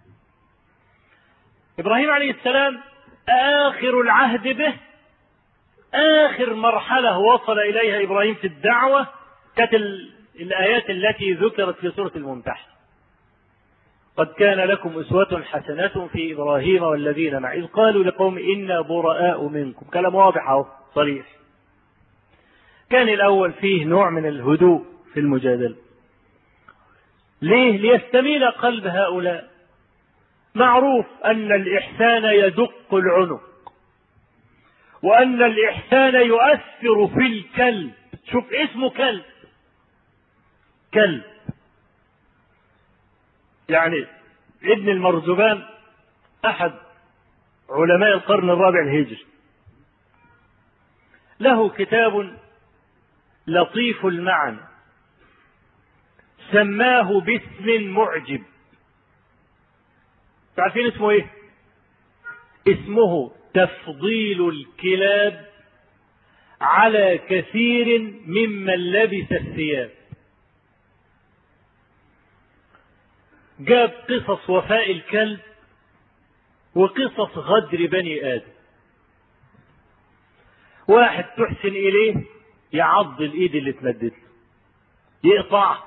ابراهيم عليه السلام اخر العهد به اخر مرحله وصل اليها ابراهيم في الدعوه كانت الايات التي ذكرت في سوره الممتحنه قد كان لكم أسوة حسنة في إبراهيم والذين معه إذ قالوا لقوم إنا براء منكم كلام واضح أهو صريح كان الأول فيه نوع من الهدوء في المجادلة ليه ليستميل قلب هؤلاء معروف أن الإحسان يدق العنق وأن الإحسان يؤثر في الكلب شوف اسمه كلب كلب يعني ابن المرزبان احد علماء القرن الرابع الهجري له كتاب لطيف المعنى سماه باسم معجب تعرفين اسمه ايه اسمه تفضيل الكلاب على كثير ممن لبس الثياب جاب قصص وفاء الكلب وقصص غدر بني آدم واحد تحسن إليه يعض الإيد اللي اتمدت له يقطعها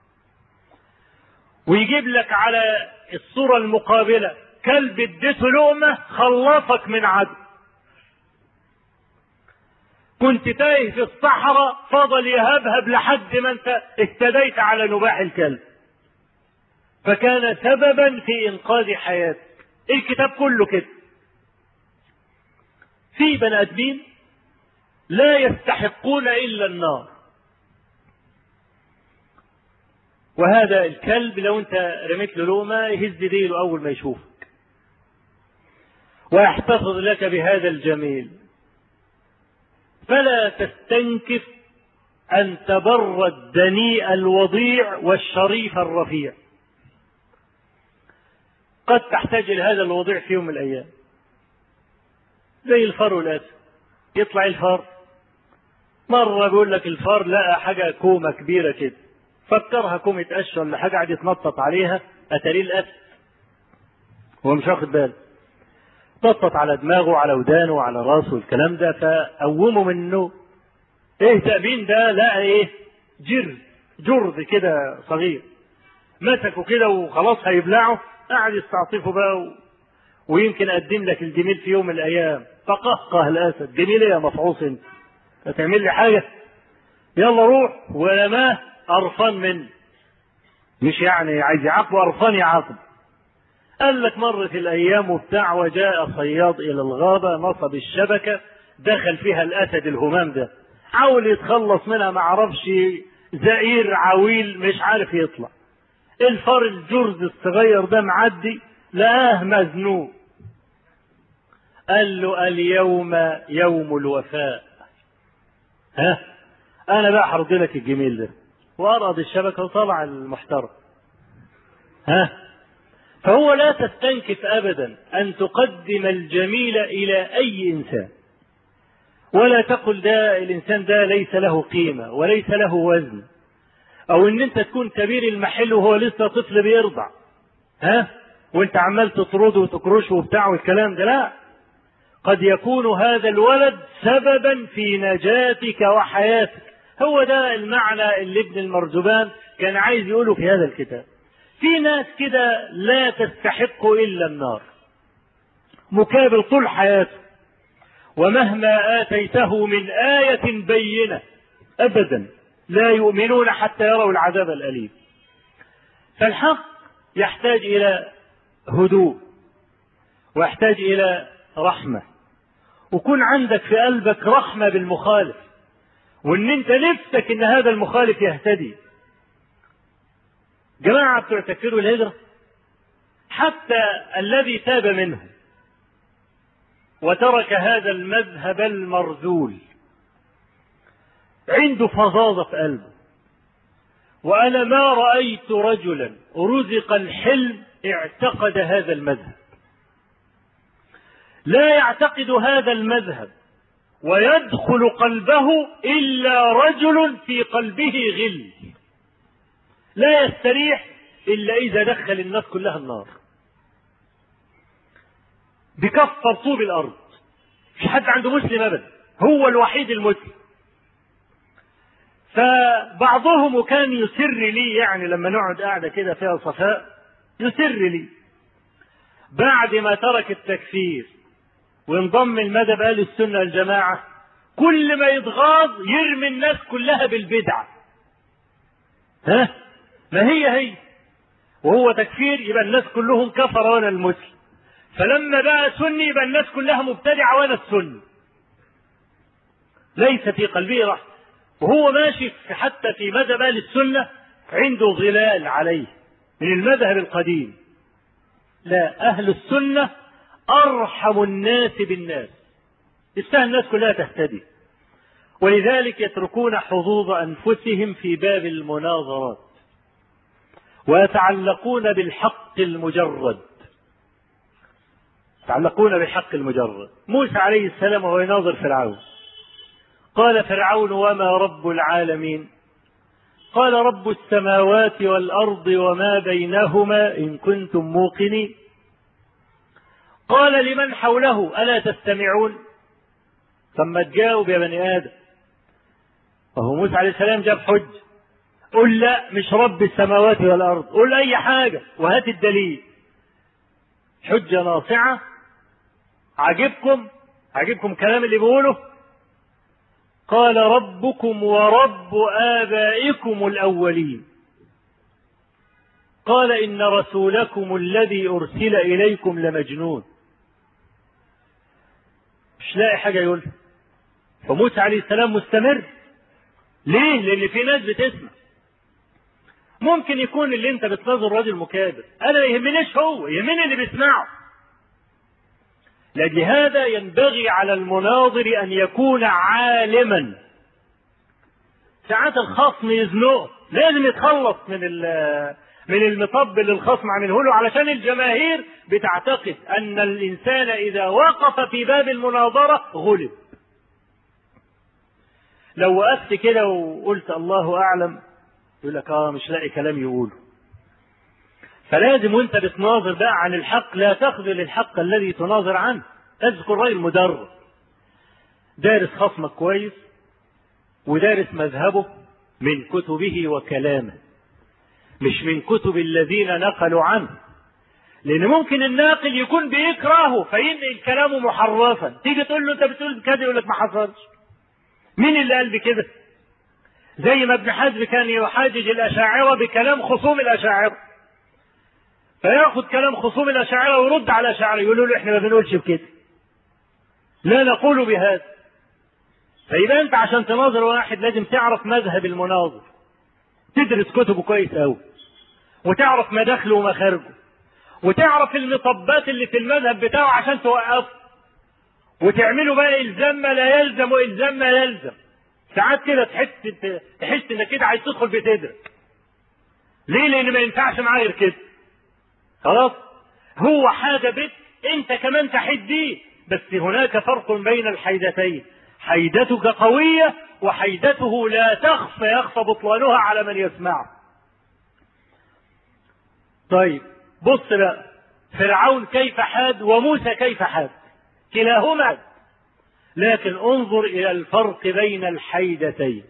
ويجيب لك على الصورة المقابلة كلب اديته لقمة خلصك من عدو كنت تايه في الصحراء فضل يهبهب لحد ما انت اهتديت على نباح الكلب فكان سببا في انقاذ حياتك الكتاب كله كده في بني ادمين لا يستحقون الا النار وهذا الكلب لو انت رميت له لقمه يهز ديله اول ما يشوفك ويحتفظ لك بهذا الجميل فلا تستنكف ان تبر الدنيء الوضيع والشريف الرفيع قد تحتاج إلى هذا الوضيع في يوم من الأيام زي الفار والأسد يطلع الفار مرة بيقول لك الفار لقى حاجة كومة كبيرة كده فكرها كومة قش ولا حاجة قعد يتنطط عليها أتاريه الأسد هو مش واخد باله نطط على دماغه وعلى ودانه وعلى راسه والكلام ده فقومه من النوم ايه تأبين ده لقى ايه جرد جرد كده صغير مسكه كده وخلاص هيبلعه قعد يستعطفه بقى و... ويمكن اقدم لك الجميل في يوم من الايام فقهقه الاسد جميل يا مفعوص انت هتعمل لي حاجه يلا روح ورماه قرفان منه مش يعني عايز يعاقبه قرفان يعاقبه قال لك مرت الايام وبتاع وجاء صياد الى الغابه نصب الشبكه دخل فيها الاسد الهمام ده حاول يتخلص منها ما عرفش زئير عويل مش عارف يطلع الفار الجرز الصغير ده معدي لقاه مزنوق قال له اليوم يوم الوفاء ها انا بقى هرد لك الجميل ده وارقد الشبكه وطلع المحترم ها فهو لا تستنكف ابدا ان تقدم الجميل الى اي انسان ولا تقل ده الانسان ده ليس له قيمه وليس له وزن او ان انت تكون كبير المحل وهو لسه طفل بيرضع ها وانت عمال تطرده وتكرشه وبتاع والكلام ده لا قد يكون هذا الولد سببا في نجاتك وحياتك هو ده المعنى اللي ابن المرزبان كان عايز يقوله في هذا الكتاب في ناس كده لا تستحق الا النار مكابر طول حياته ومهما اتيته من ايه بينه ابدا لا يؤمنون حتى يروا العذاب الاليم فالحق يحتاج الى هدوء ويحتاج الى رحمه وكون عندك في قلبك رحمه بالمخالف وان انت نفسك ان هذا المخالف يهتدي جماعه بتوع تكفير الهجره حتى الذي تاب منه وترك هذا المذهب المرذول عنده فظاظه في قلبه وانا ما رايت رجلا رزق الحلم اعتقد هذا المذهب لا يعتقد هذا المذهب ويدخل قلبه الا رجل في قلبه غل لا يستريح الا اذا دخل الناس كلها النار بكفر طوب الارض مش حد عنده مسلم ابدا هو الوحيد المسلم فبعضهم وكان يسر لي يعني لما نقعد قاعده كده فيها صفاء يسر لي بعد ما ترك التكفير وانضم المذهب اهل السنه والجماعه كل ما يتغاض يرمي الناس كلها بالبدعه ها ما هي هي وهو تكفير يبقى الناس كلهم كفر وانا المسلم فلما بقى سني يبقى الناس كلها مبتدعه وانا السني ليس في قلبه رحمه وهو ماشي في حتى في مذهب اهل السنه عنده ظلال عليه من المذهب القديم لا اهل السنه ارحم الناس بالناس يستاهل الناس كلها تهتدي ولذلك يتركون حظوظ انفسهم في باب المناظرات ويتعلقون بالحق المجرد يتعلقون بالحق المجرد موسى عليه السلام وهو يناظر فرعون قال فرعون وما رب العالمين قال رب السماوات والارض وما بينهما ان كنتم موقنين قال لمن حوله الا تستمعون ثم تجاوب يا بني ادم وهو موسى عليه السلام جاب حج قل لا مش رب السماوات والارض قل اي حاجه وهات الدليل حجه ناصعه عجبكم عجبكم كلام اللي بيقوله قال ربكم ورب آبائكم الأولين قال إن رسولكم الذي أرسل إليكم لمجنون مش لاقي حاجة يقول فموسى عليه السلام مستمر ليه؟ لأن في ناس بتسمع ممكن يكون اللي انت بتناظر راجل مكابر انا ما يهمنيش هو يهمني اللي بيسمعه لهذا ينبغي على المناظر أن يكون عالما ساعات الخصم يزنقه لازم يتخلص من من المطب اللي الخصم عامله له علشان الجماهير بتعتقد أن الإنسان إذا وقف في باب المناظرة غلب لو وقفت كده وقلت الله أعلم يقول لك اه مش لاقي كلام يقوله فلازم وانت بتناظر بقى عن الحق لا تخذل الحق الذي تناظر عنه اذكر راجل مدرب دارس خصمك كويس ودارس مذهبه من كتبه وكلامه مش من كتب الذين نقلوا عنه لان ممكن الناقل يكون بيكرهه فينقل كلامه محرفا تيجي تقول له انت بتقول كده يقول لك ما حصلش مين اللي قال بكده زي ما ابن حزم كان يحاجج الاشاعره بكلام خصوم الاشاعره فياخذ كلام خصوم الاشاعره ويرد على الاشاعره يقولوا له احنا ما بنقولش بكده لا نقول بهذا فيبقى انت عشان تناظر واحد لازم تعرف مذهب المناظر تدرس كتبه كويس قوي وتعرف مداخله ومخارجه وتعرف المطبات اللي في المذهب بتاعه عشان توقفه وتعمله بقى الزام ما لا يلزم والزام ما يلزم ساعات كده تحس تحس انك كده عايز تدخل بصدرك ليه لان ما ينفعش معاه غير كده خلاص هو حاجه بك انت كمان تحد بيه بس هناك فرق بين الحيدتين حيدتك قويه وحيدته لا تخفى يخفى بطلانها على من يسمعه طيب بص بقى فرعون كيف حاد وموسى كيف حاد كلاهما لكن انظر الى الفرق بين الحيدتين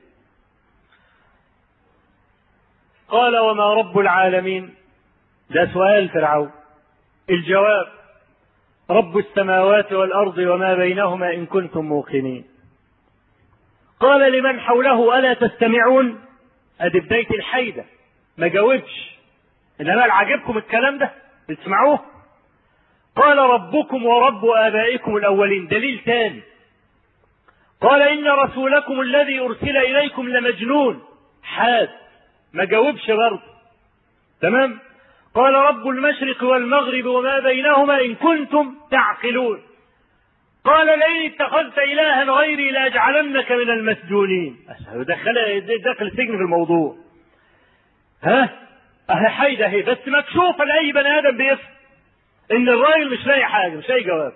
قال وما رب العالمين ده سؤال فرعون الجواب رب السماوات والارض وما بينهما ان كنتم موقنين قال لمن حوله الا تستمعون ادي بدايه الحيده ما جاوبش انما عاجبكم الكلام ده اسمعوه قال ربكم ورب ابائكم الاولين دليل ثاني قال ان رسولكم الذي ارسل اليكم لمجنون حاد ما جاوبش برضه تمام قال رب المشرق والمغرب وما بينهما ان كنتم تعقلون قال لئن اتخذت الها غيري لاجعلنك من المسجونين دخل دخل السجن في الموضوع ها اهي حيده اهي بس مكشوفه لاي بني ادم بيفهم ان الراجل مش لاقي حاجه مش لاقي جواب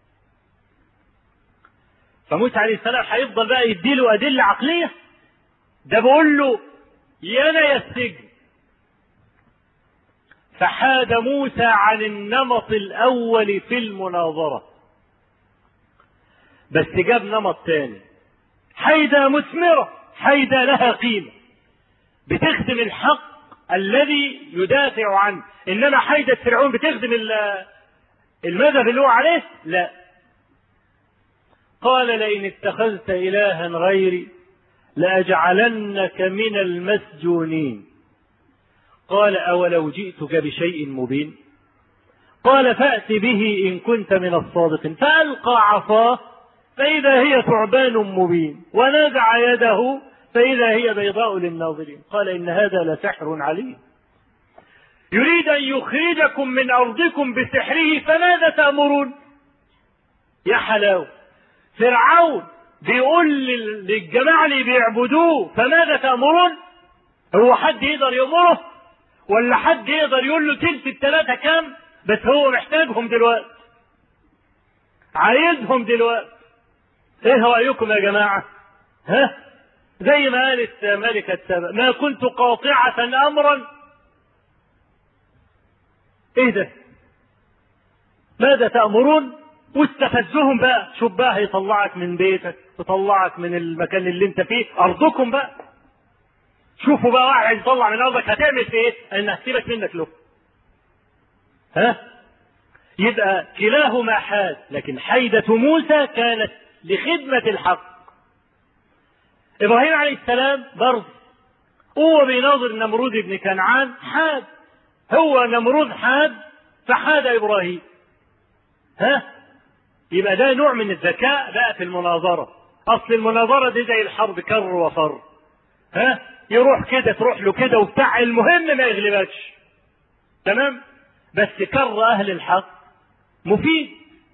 فموسى عليه السلام هيفضل بقى يديله ادله عقليه ده بقول له يا انا يا السجن فحاد موسى عن النمط الاول في المناظره بس جاب نمط تاني حيدة مثمرة حيدة لها قيمة بتخدم الحق الذي يدافع عنه انما حيدة فرعون بتخدم المذهب اللي هو عليه لا قال لئن اتخذت الها غيري لاجعلنك من المسجونين قال اولو جئتك بشيء مبين قال فات به ان كنت من الصادقين فالقى عصاه فاذا هي ثعبان مبين ونزع يده فإذا هي بيضاء للناظرين قال إن هذا لسحر عليم يريد أن يخرجكم من أرضكم بسحره فماذا تأمرون يا حلاوة فرعون بيقول للجماعة اللي بيعبدوه فماذا تأمرون هو حد يقدر يأمره ولا حد يقدر يقول له تلت التلاتة كام بس هو محتاجهم دلوقتي عايزهم دلوقتي ايه رأيكم يا جماعة ها زي ما قالت ملكة سبأ ما كنت قاطعة أمرا إيه ده؟ ماذا تأمرون؟ واستفزهم بقى شوف بقى هيطلعك من بيتك يطلعك من المكان اللي انت فيه أرضكم بقى شوفوا بقى واحد يطلع من أرضك هتعمل في إيه؟ أن هسيبك منك له ها؟ يبقى كلاهما حاد لكن حيدة موسى كانت لخدمة الحق ابراهيم عليه السلام برضه هو بيناظر نمرود بن كنعان حاد هو نمرود حاد فحاد ابراهيم ها يبقى ده نوع من الذكاء بقى في المناظره اصل المناظره دي زي الحرب كر وفر ها يروح كده تروح له كده وبتاع المهم ما يغلبكش تمام بس كر اهل الحق مفيد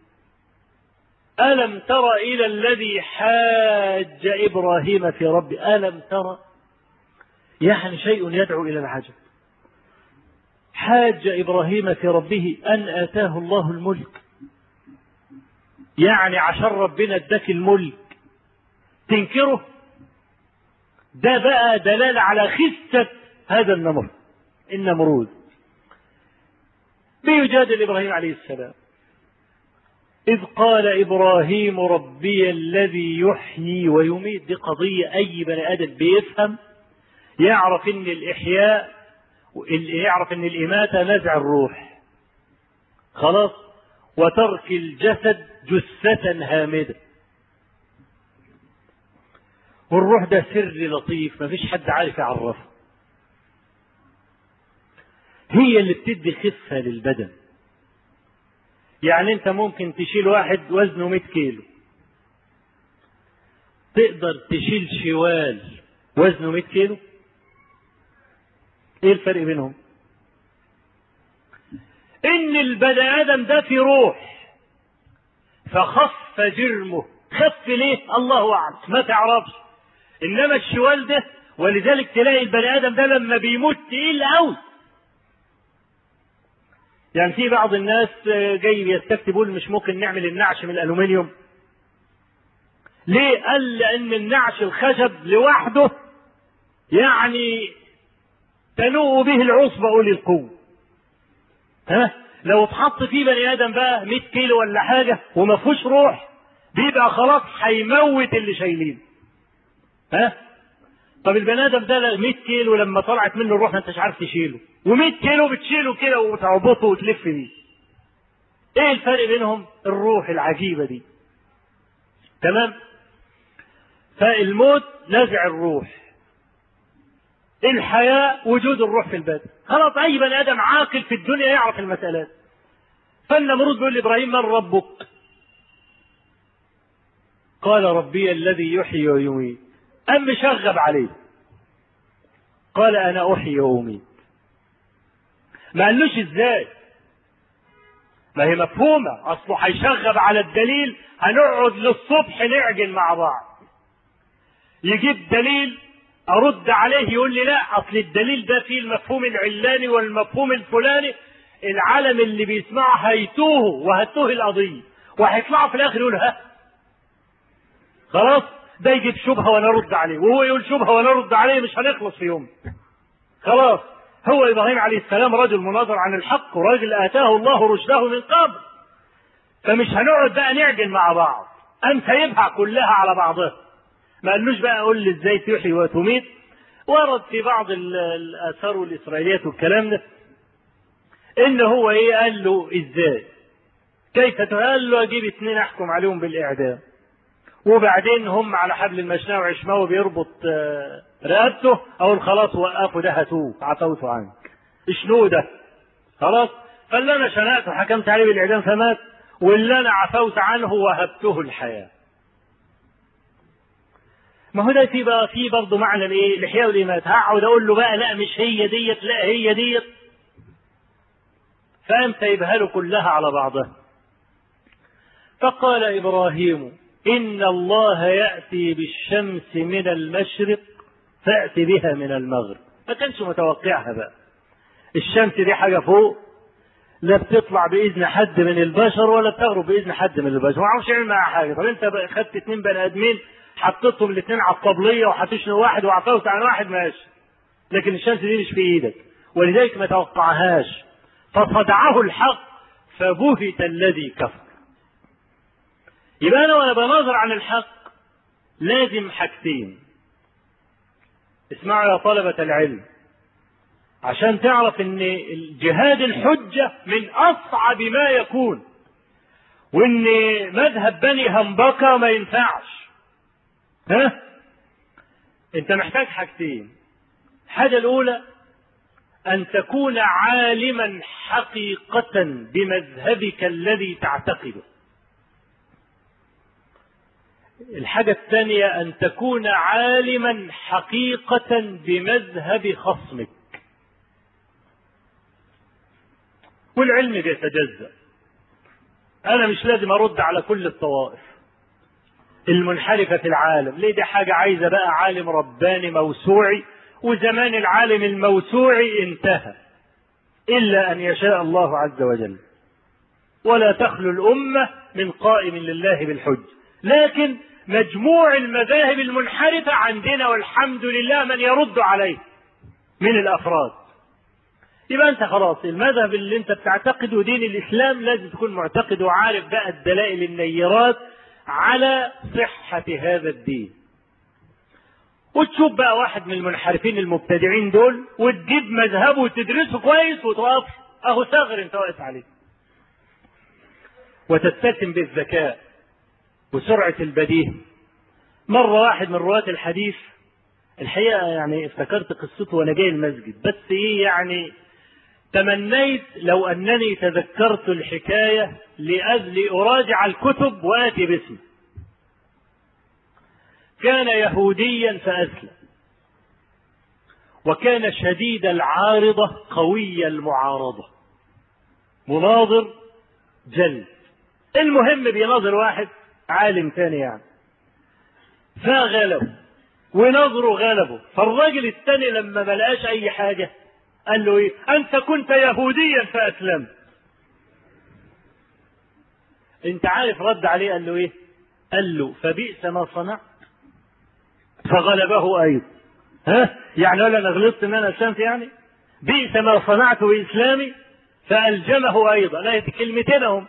ألم تر إلى الذي حاج إبراهيم في ربه ألم تر يعني شيء يدعو إلى العجب حاج إبراهيم في ربه أن آتاه الله الملك يعني عشان ربنا اداك الملك تنكره ده بقى دلالة على خسة هذا النمر النمرود بيجادل إبراهيم عليه السلام إذ قال إبراهيم ربي الذي يحيي ويميت دي قضية أي بني آدم بيفهم يعرف إن الإحياء يعرف إن الإماتة نزع الروح خلاص وترك الجسد جثة هامدة والروح ده سر لطيف مفيش حد عارف يعرفه هي اللي بتدي خفة للبدن يعني انت ممكن تشيل واحد وزنه 100 كيلو تقدر تشيل شوال وزنه 100 كيلو ايه الفرق بينهم ان البني ادم ده في روح فخف جرمه خف ليه الله اعلم ما تعرفش انما الشوال ده ولذلك تلاقي البني ادم ده لما بيموت تقيل قوي يعني في بعض الناس جاي بيستفتي بيقول مش ممكن نعمل النعش من الالومنيوم ليه قال لان النعش الخشب لوحده يعني تنوء به العصبة أولي القوة ها لو اتحط فيه بني آدم بقى 100 كيلو ولا حاجة وما فيهوش روح بيبقى خلاص هيموت اللي شايلين ها طب البني ادم ده 100 كيلو لما طلعت منه الروح ما انتش عارف تشيله و100 كيلو بتشيله كده وتعبطه وتلف بيه ايه الفرق بينهم الروح العجيبة دي تمام فالموت نزع الروح الحياة وجود الروح في البدن خلاص أي بني آدم عاقل في الدنيا يعرف المسألات فالنمرود بيقول لإبراهيم من ربك قال ربي الذي يحيي ويميت أم مشغب عليه قال أنا أحيي وأميت ما قالوش إزاي ما هي مفهومة أصله هيشغب على الدليل هنقعد للصبح نعجن مع بعض يجيب دليل ارد عليه يقول لي لا اصل الدليل ده فيه المفهوم العلاني والمفهوم الفلاني العالم اللي بيسمعه هيتوه وهتوه القضيه وهيطلعوا في الاخر يقول ها خلاص ده يجيب شبهه وانا ارد عليه وهو يقول شبهه وانا ارد عليه مش هنخلص في يوم خلاص هو ابراهيم عليه السلام رجل مناظر عن الحق وراجل اتاه الله رشده من قبل فمش هنقعد بقى نعجن مع بعض ام سايبها كلها على بعضها ما قالوش بقى قول لي ازاي تحيي وتميت ورد في بعض الاثار والاسرائيليات والكلام ده ان هو ايه قال له ازاي كيف قال له اجيب اثنين احكم عليهم بالاعدام وبعدين هم على حبل المشناه وعشماوي بيربط رقبته اقول خلاص وقفوا ده هاتوه عفوت عنك شنو ده خلاص فاللي انا شنقته وحكمت عليه بالاعدام فمات واللي انا عفوت عنه وهبته الحياه ما هو ده في بقى في برضه معنى الايه؟ الاحياء والامات هقعد اقول له بقى لا مش هي ديت لا هي ديت فقام سايبها له كلها على بعضها فقال ابراهيم ان الله ياتي بالشمس من المشرق فات بها من المغرب ما كانش متوقعها بقى الشمس دي حاجه فوق لا بتطلع باذن حد من البشر ولا بتغرب باذن حد من البشر ما اعرفش يعمل معاها حاجه طب انت خدت اتنين بني ادمين حطيتهم الاثنين على الطبليه وحطيتني واحد وعفوت عن واحد ماشي لكن الشمس دي مش في ايدك ولذلك ما توقعهاش فصدعه الحق فبهت الذي كفر يبقى انا وانا بناظر عن الحق لازم حاجتين اسمعوا يا طلبة العلم عشان تعرف ان جهاد الحجة من اصعب ما يكون وان مذهب بني همبكة ما ينفعش ها انت محتاج حاجتين الحاجه الاولى ان تكون عالما حقيقه بمذهبك الذي تعتقده الحاجه الثانيه ان تكون عالما حقيقه بمذهب خصمك والعلم بيتجزا انا مش لازم ارد على كل الطوائف المنحرفة في العالم ليه دي حاجة عايزة بقى عالم رباني موسوعي وزمان العالم الموسوعي انتهى إلا أن يشاء الله عز وجل ولا تخلو الأمة من قائم لله بالحج لكن مجموع المذاهب المنحرفة عندنا والحمد لله من يرد عليه من الأفراد يبقى أنت خلاص المذهب اللي أنت بتعتقده دين الإسلام لازم تكون معتقد وعارف بقى الدلائل النيرات على صحة هذا الدين وتشوف بقى واحد من المنحرفين المبتدعين دول وتجيب مذهبه وتدرسه كويس وتقف اهو ثغر انت واقف عليه وتتسم بالذكاء وسرعة البديهة مرة واحد من رواة الحديث الحقيقة يعني افتكرت قصته وانا جاي المسجد بس ايه يعني تمنيت لو انني تذكرت الحكايه لاجل اراجع الكتب واتي باسمه. كان يهوديا فاسلم. وكان شديد العارضه قوي المعارضه. مناظر جلد. المهم بيناظر واحد عالم ثاني يعني. فغلب ونظره غلبه فالراجل الثاني لما ما لقاش اي حاجه قال له ايه انت كنت يهوديا فاسلمت انت عارف رد عليه قال له ايه قال له فبئس ما صنعت فغلبه ايضا ها يعني ولا انا غلطت ان انا اسلمت يعني بئس ما صنعت باسلامي فالجمه ايضا لا كلمتين هم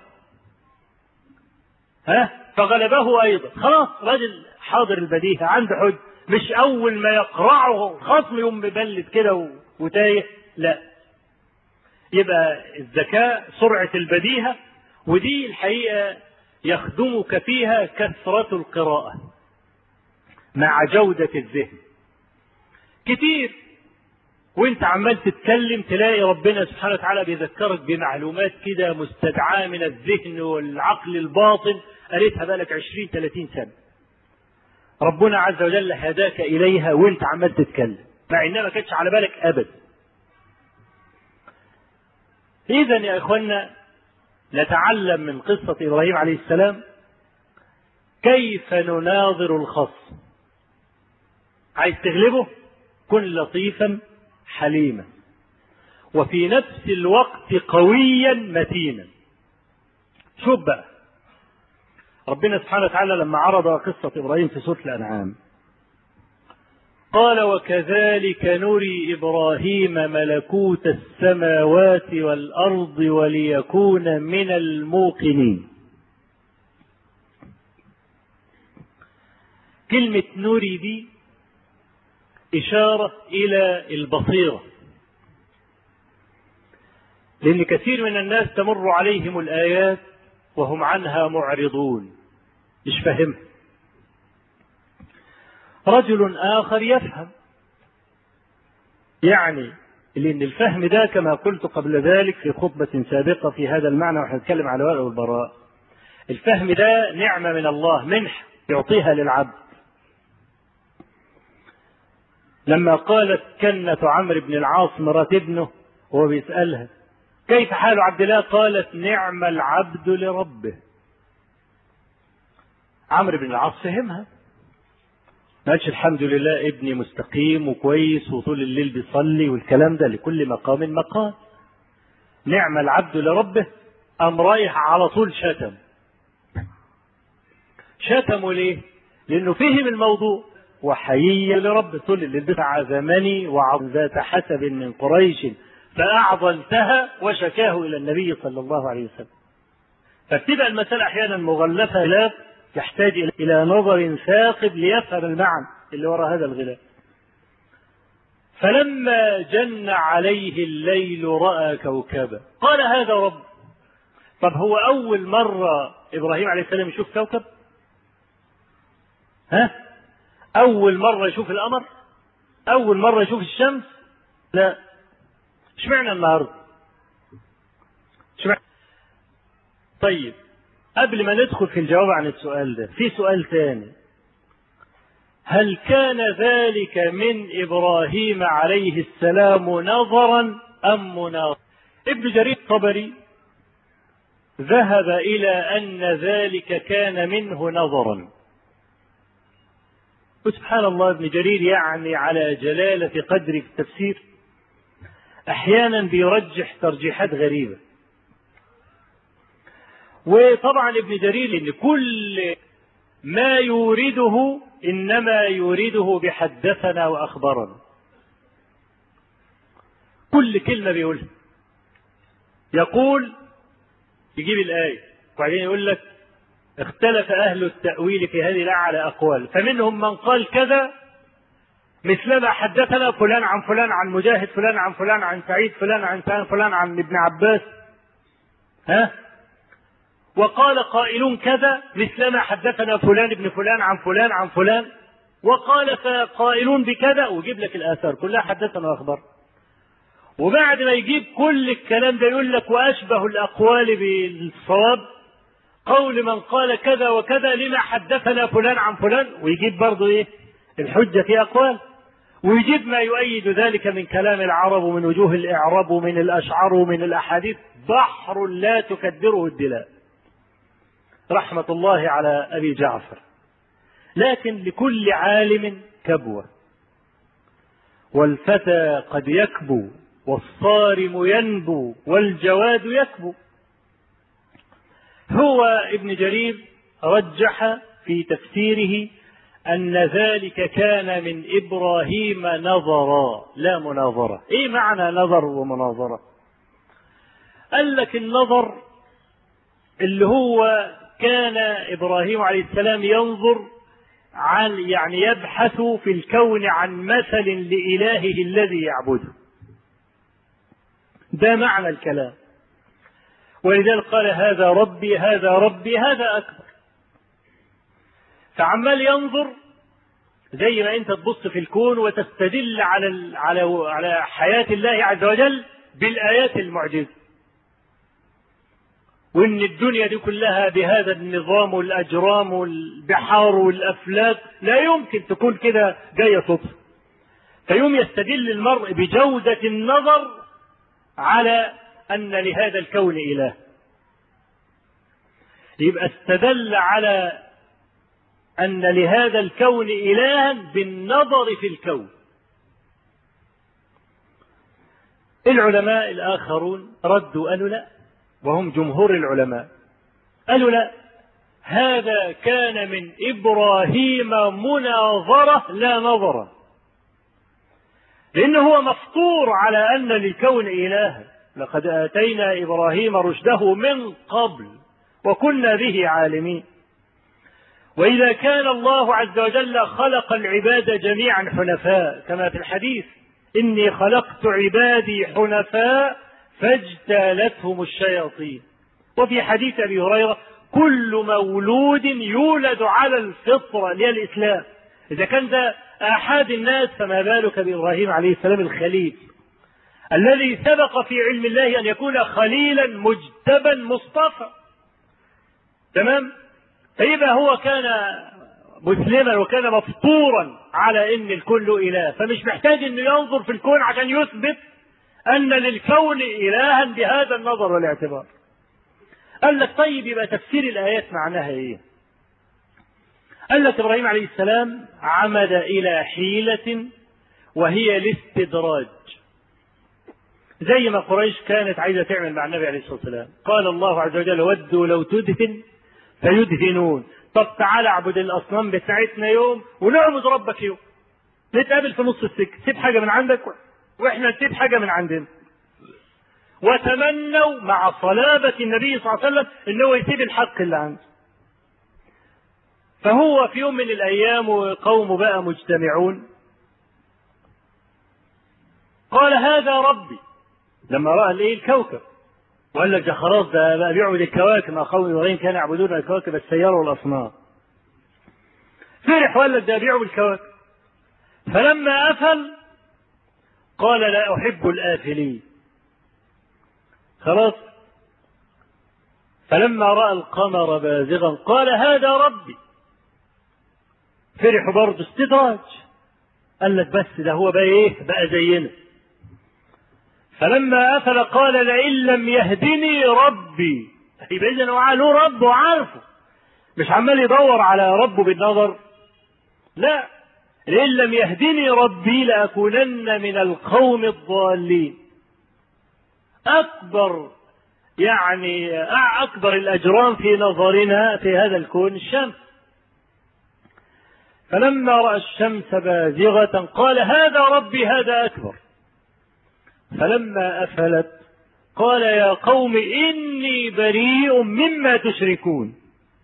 ها فغلبه ايضا خلاص راجل حاضر البديهه عنده حج مش اول ما يقرعه خصم يقوم مبلد كده وتايه لا يبقى الذكاء سرعه البديهه ودي الحقيقه يخدمك فيها كثره القراءه مع جوده الذهن كتير وانت عمال تتكلم تلاقي ربنا سبحانه وتعالى بيذكرك بمعلومات كده مستدعاة من الذهن والعقل الباطن قريتها بالك 20 30 سنة. ربنا عز وجل هداك إليها وانت عمال تتكلم مع انها ما كانتش على بالك أبدا. إذا يا إخوانا نتعلم من قصة إبراهيم عليه السلام كيف نناظر الخصم. عايز تغلبه؟ كن لطيفا حليما وفي نفس الوقت قويا متينا شوف بقى ربنا سبحانه وتعالى لما عرض قصة إبراهيم في سورة الأنعام قال وكذلك نري إبراهيم ملكوت السماوات والأرض وليكون من الموقنين كلمة نري دي إشارة إلى البصيرة لأن كثير من الناس تمر عليهم الآيات وهم عنها معرضون مش فاهمها رجل آخر يفهم يعني لأن الفهم ده كما قلت قبل ذلك في خطبة سابقة في هذا المعنى ونحن نتكلم على الولاء والبراء الفهم ده نعمة من الله منح يعطيها للعبد لما قالت كنة عمرو بن العاص مرات ابنه وهو بيسألها كيف حال عبد الله قالت نعم العبد لربه عمرو بن العاص فهمها ما قالش الحمد لله ابني مستقيم وكويس وطول الليل بيصلي والكلام ده لكل مقام مقام نعم العبد لربه قام رايح على طول شتم شتمه ليه؟ لأنه فهم الموضوع وحيي لرب طول الليل بتاع زمني وعظ ذات حسب من قريش فأعضلتها وشكاه إلى النبي صلى الله عليه وسلم فبتبقى المسألة أحيانا مغلفة غلاف يحتاج إلى نظر ثاقب ليفهم المعنى اللي وراء هذا الغلاف فلما جن عليه الليل رأى كوكبا قال هذا رب طب هو أول مرة إبراهيم عليه السلام يشوف كوكب ها أول مرة يشوف القمر أول مرة يشوف الشمس لا اشمعنى النهارده اشمعنى طيب قبل ما ندخل في الجواب عن السؤال ده في سؤال ثاني هل كان ذلك من ابراهيم عليه السلام نظرا ام مناظرا ابن جرير الطبري ذهب الى ان ذلك كان منه نظرا وسبحان الله ابن جرير يعني على جلاله قدر في التفسير احيانا بيرجح ترجيحات غريبه وطبعا ابن جرير ان كل ما يورده انما يورده بحدثنا واخبرنا كل كلمه بيقولها يقول يجيب الايه وبعدين يقول لك اختلف اهل التاويل في هذه الايه على اقوال فمنهم من قال كذا مثلما حدثنا فلان عن فلان عن مجاهد فلان عن فلان عن سعيد فلان عن فلان فلان عن ابن عباس ها وقال قائلون كذا مثلما حدثنا فلان ابن فلان عن فلان عن فلان وقال قائلون بكذا ويجيب لك الاثار كلها حدثنا واخبار وبعد ما يجيب كل الكلام ده يقول لك واشبه الاقوال بالصواب قول من قال كذا وكذا لما حدثنا فلان عن فلان ويجيب برضه ايه الحجه في اقوال ويجيب ما يؤيد ذلك من كلام العرب ومن وجوه الإعراب ومن الأشعار ومن الأحاديث بحر لا تكدره الدلاء رحمة الله على أبي جعفر لكن لكل عالم كبوة والفتى قد يكبو والصارم ينبو والجواد يكبو هو ابن جرير رجح في تفسيره أن ذلك كان من إبراهيم نظرا لا مناظرة إيه معنى نظر ومناظرة قال لك النظر اللي هو كان إبراهيم عليه السلام ينظر عن يعني يبحث في الكون عن مثل لإلهه الذي يعبده ده معنى الكلام ولذلك قال هذا ربي هذا ربي هذا أكبر فعمال ينظر زي ما انت تبص في الكون وتستدل على على على حياة الله عز وجل بالآيات المعجزة وان الدنيا دي كلها بهذا النظام والاجرام والبحار والافلاك لا يمكن تكون كده جايه صدفه فيوم يستدل المرء بجوده النظر على ان لهذا الكون اله يبقى استدل على ان لهذا الكون الها بالنظر في الكون العلماء الاخرون ردوا قالوا لا وهم جمهور العلماء قالوا لا هذا كان من ابراهيم مناظره لا نظره لانه هو مفطور على ان للكون الها لقد اتينا ابراهيم رشده من قبل وكنا به عالمين واذا كان الله عز وجل خلق العباد جميعا حنفاء كما في الحديث اني خلقت عبادي حنفاء فاجتالتهم الشياطين وفي حديث ابي هريره كل مولود يولد على الفطره اللي هي الاسلام اذا كان ده احد الناس فما بالك بابراهيم عليه السلام الخليل الذي سبق في علم الله ان يكون خليلا مجتبا مصطفى تمام فيبقى هو كان مسلما وكان مفطورا على ان الكل اله فمش محتاج انه ينظر في الكون عشان يثبت أن للكون إلها بهذا النظر والاعتبار قال لك طيب يبقى تفسير الآيات معناها إيه قال لك إبراهيم عليه السلام عمد إلى حيلة وهي الاستدراج زي ما قريش كانت عايزة تعمل مع النبي عليه الصلاة والسلام قال الله عز وجل ودوا لو تدهن فيدهنون طب تعالى اعبد الأصنام بتاعتنا يوم ونعبد ربك يوم نتقابل في نص السكة سيب حاجة من عندك واحنا نسيب حاجه من عندنا وتمنوا مع صلابة النبي صلى الله عليه وسلم ان هو يسيب الحق اللي عنده فهو في يوم من الايام وقوم بقى مجتمعون قال هذا ربي لما راى الايه الكوكب وقال لك ده خلاص ده بقى بيعبد الكواكب ما قوم ابراهيم كانوا يعبدون الكواكب السياره والاصنام فرح وقال لك ده بيعبد الكواكب فلما افل قال لا أحب الآفلين خلاص فلما رأى القمر بازغا قال هذا ربي فرحوا برضه استدراج قال لك بس ده هو بقى ايه بقى زينا فلما أفل قال لئن لم يهدني ربي يبقى إذا هو له رب وعارفه مش عمال يدور على ربه بالنظر لا لئن لم يهدني ربي لأكونن من القوم الضالين أكبر يعني أكبر الأجرام في نظرنا في هذا الكون الشمس فلما رأى الشمس بازغة قال هذا ربي هذا أكبر فلما أفلت قال يا قوم إني بريء مما تشركون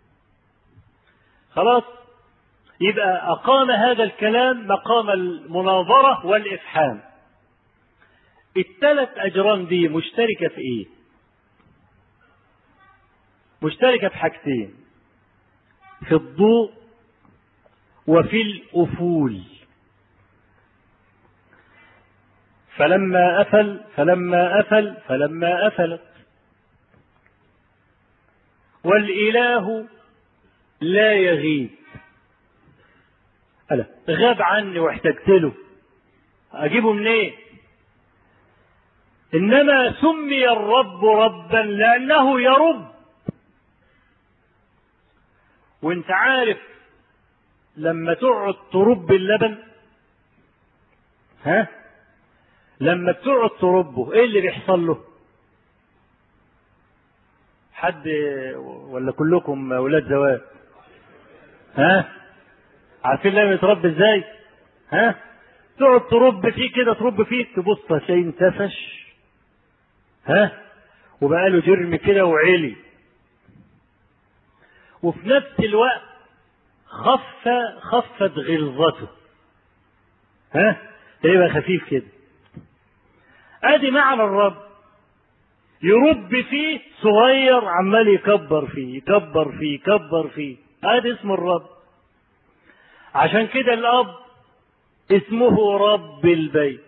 خلاص يبقى أقام هذا الكلام مقام المناظرة والإفحام الثلاث أجرام دي مشتركة في إيه؟ مشتركة في حاجتين في الضوء وفي الأفول فلما أفل فلما أفل فلما أفلت والإله لا يغيب ألا غاب عني واحتجت له أجيبه منين؟ إيه؟ إنما سمي الرب ربا لأنه يرب وأنت عارف لما تقعد ترب اللبن ها لما تقعد تربه ايه اللي بيحصل له حد ولا كلكم اولاد زواج ها عارفين لما يتربى ازاي ها تقعد ترب فيه كده ترب فيه تبص تلاقيه انتفش ها وبقى له جرم كده وعلي وفي نفس الوقت خف خفت غلظته ها يبقى خفيف كده ادي معنى الرب يرب فيه صغير عمال يكبر فيه يكبر فيه يكبر فيه ادي اسم الرب عشان كده الاب اسمه رب البيت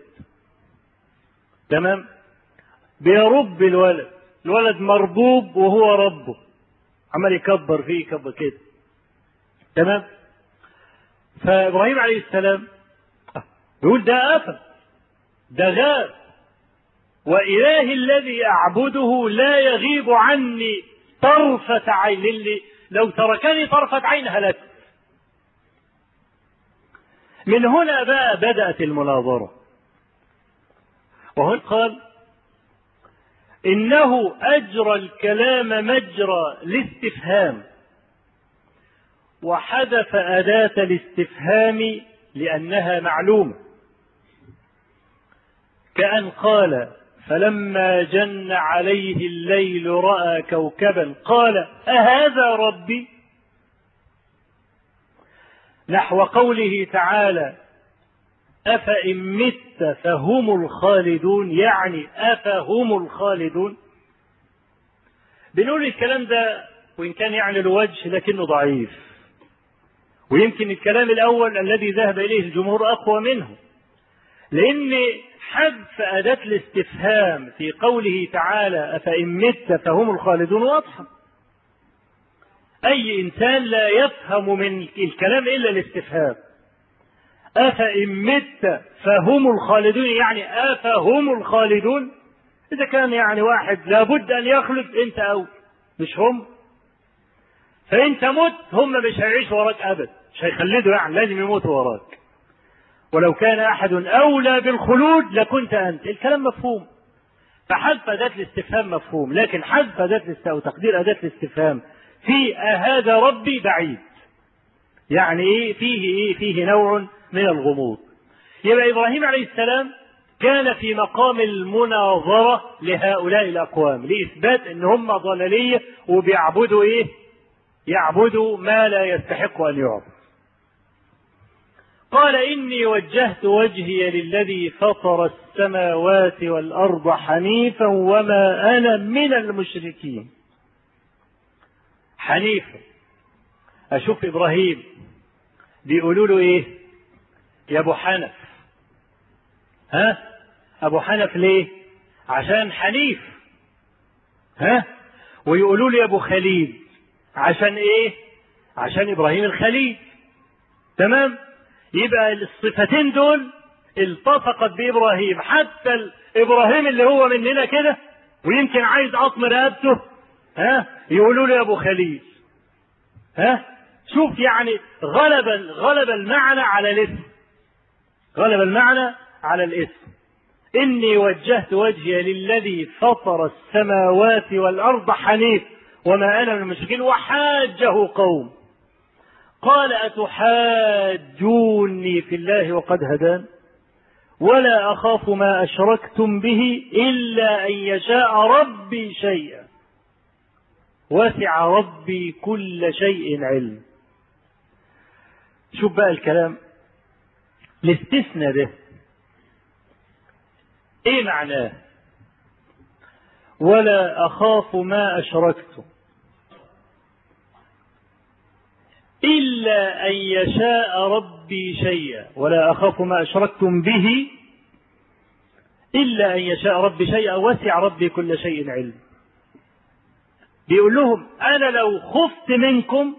تمام بيرب الولد الولد مربوب وهو ربه عمال يكبر فيه يكبر كده تمام فابراهيم عليه السلام يقول ده افل ده غاب وإلهي الذي أعبده لا يغيب عني طرفة عين اللي لو تركني طرفة عين هلكت من هنا بقى بدأت المناظرة وهنا قال إنه أجرى الكلام مجرى الاستفهام وحذف أداة الاستفهام لأنها معلومة كأن قال فلما جن عليه الليل رأى كوكبا قال أهذا ربي نحو قوله تعالى أفإن مت فهم الخالدون يعني أفهم الخالدون بنقول الكلام ده وإن كان يعني الوجه لكنه ضعيف ويمكن الكلام الأول الذي ذهب إليه الجمهور أقوى منه لأن حذف أداة الاستفهام في قوله تعالى أفإن مت فهم الخالدون واضحة أي إنسان لا يفهم من الكلام إلا الاستفهام أفإن مت فهم الخالدون يعني أفهم الخالدون إذا كان يعني واحد لابد أن يخلد أنت أو مش هم فأنت مت هم مش هيعيشوا وراك أبدا مش هيخلدوا يعني لازم يموتوا وراك ولو كان أحد أولى بالخلود لكنت أنت الكلام مفهوم فحذف أداة الاستفهام مفهوم لكن حذف أداة الاستفهام وتقدير أداة الاستفهام في هذا ربي بعيد يعني إيه فيه إيه فيه نوع من الغموض يبقى إبراهيم عليه السلام كان في مقام المناظرة لهؤلاء الأقوام لإثبات أن هم ضلالية وبيعبدوا إيه يعبدوا ما لا يستحق أن يعبد قال إني وجهت وجهي للذي فطر السماوات والأرض حنيفا وما أنا من المشركين حنيفا أشوف إبراهيم بيقولوا له إيه يا أبو حنف ها أبو حنف ليه عشان حنيف ها ويقولوا لي أبو خليل عشان إيه عشان إبراهيم الخليل تمام يبقى الصفتين دول التصقت بإبراهيم حتى إبراهيم اللي هو مننا كده ويمكن عايز عطم رقبته ها يقولوا له يا أبو خليل ها شوف يعني غلب غلب المعنى على الاسم غلب المعنى على الاسم إني وجهت وجهي للذي فطر السماوات والأرض حنيف وما أنا من المشركين وحاجه قوم قال أتحاجوني في الله وقد هدان ولا أخاف ما أشركتم به إلا أن يشاء ربي شيئا وسع ربي كل شيء علم شوف بقى الكلام الاستثناء ده ايه معناه ولا اخاف ما اشركتم إلا أن يشاء ربي شيئا ولا أخاف ما أشركتم به إلا أن يشاء ربي شيئا وسع ربي كل شيء علم بيقول لهم أنا لو خفت منكم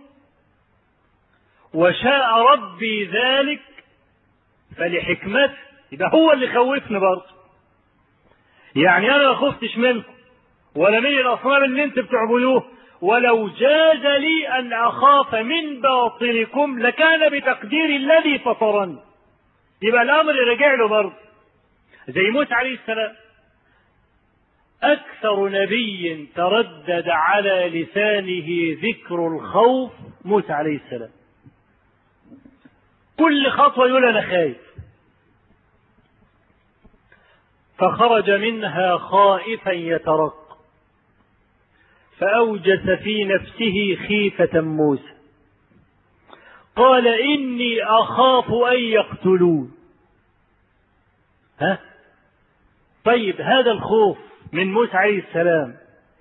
وشاء ربي ذلك فلحكمته يبقى هو اللي خوفني برضه يعني أنا ما خفتش منكم ولا من الأصنام اللي أنتم بتعبدوه ولو جاز لي أن أخاف من باطلكم لكان بتقدير الذي فطرني يبقى الأمر رجع له برضه زي موسى عليه السلام أكثر نبي تردد على لسانه ذكر الخوف موسى عليه السلام كل خطوة يقول أنا خايف فخرج منها خائفا يترق فأوجس في نفسه خيفة موسى قال إني أخاف أن يقتلون ها طيب هذا الخوف من موسى عليه السلام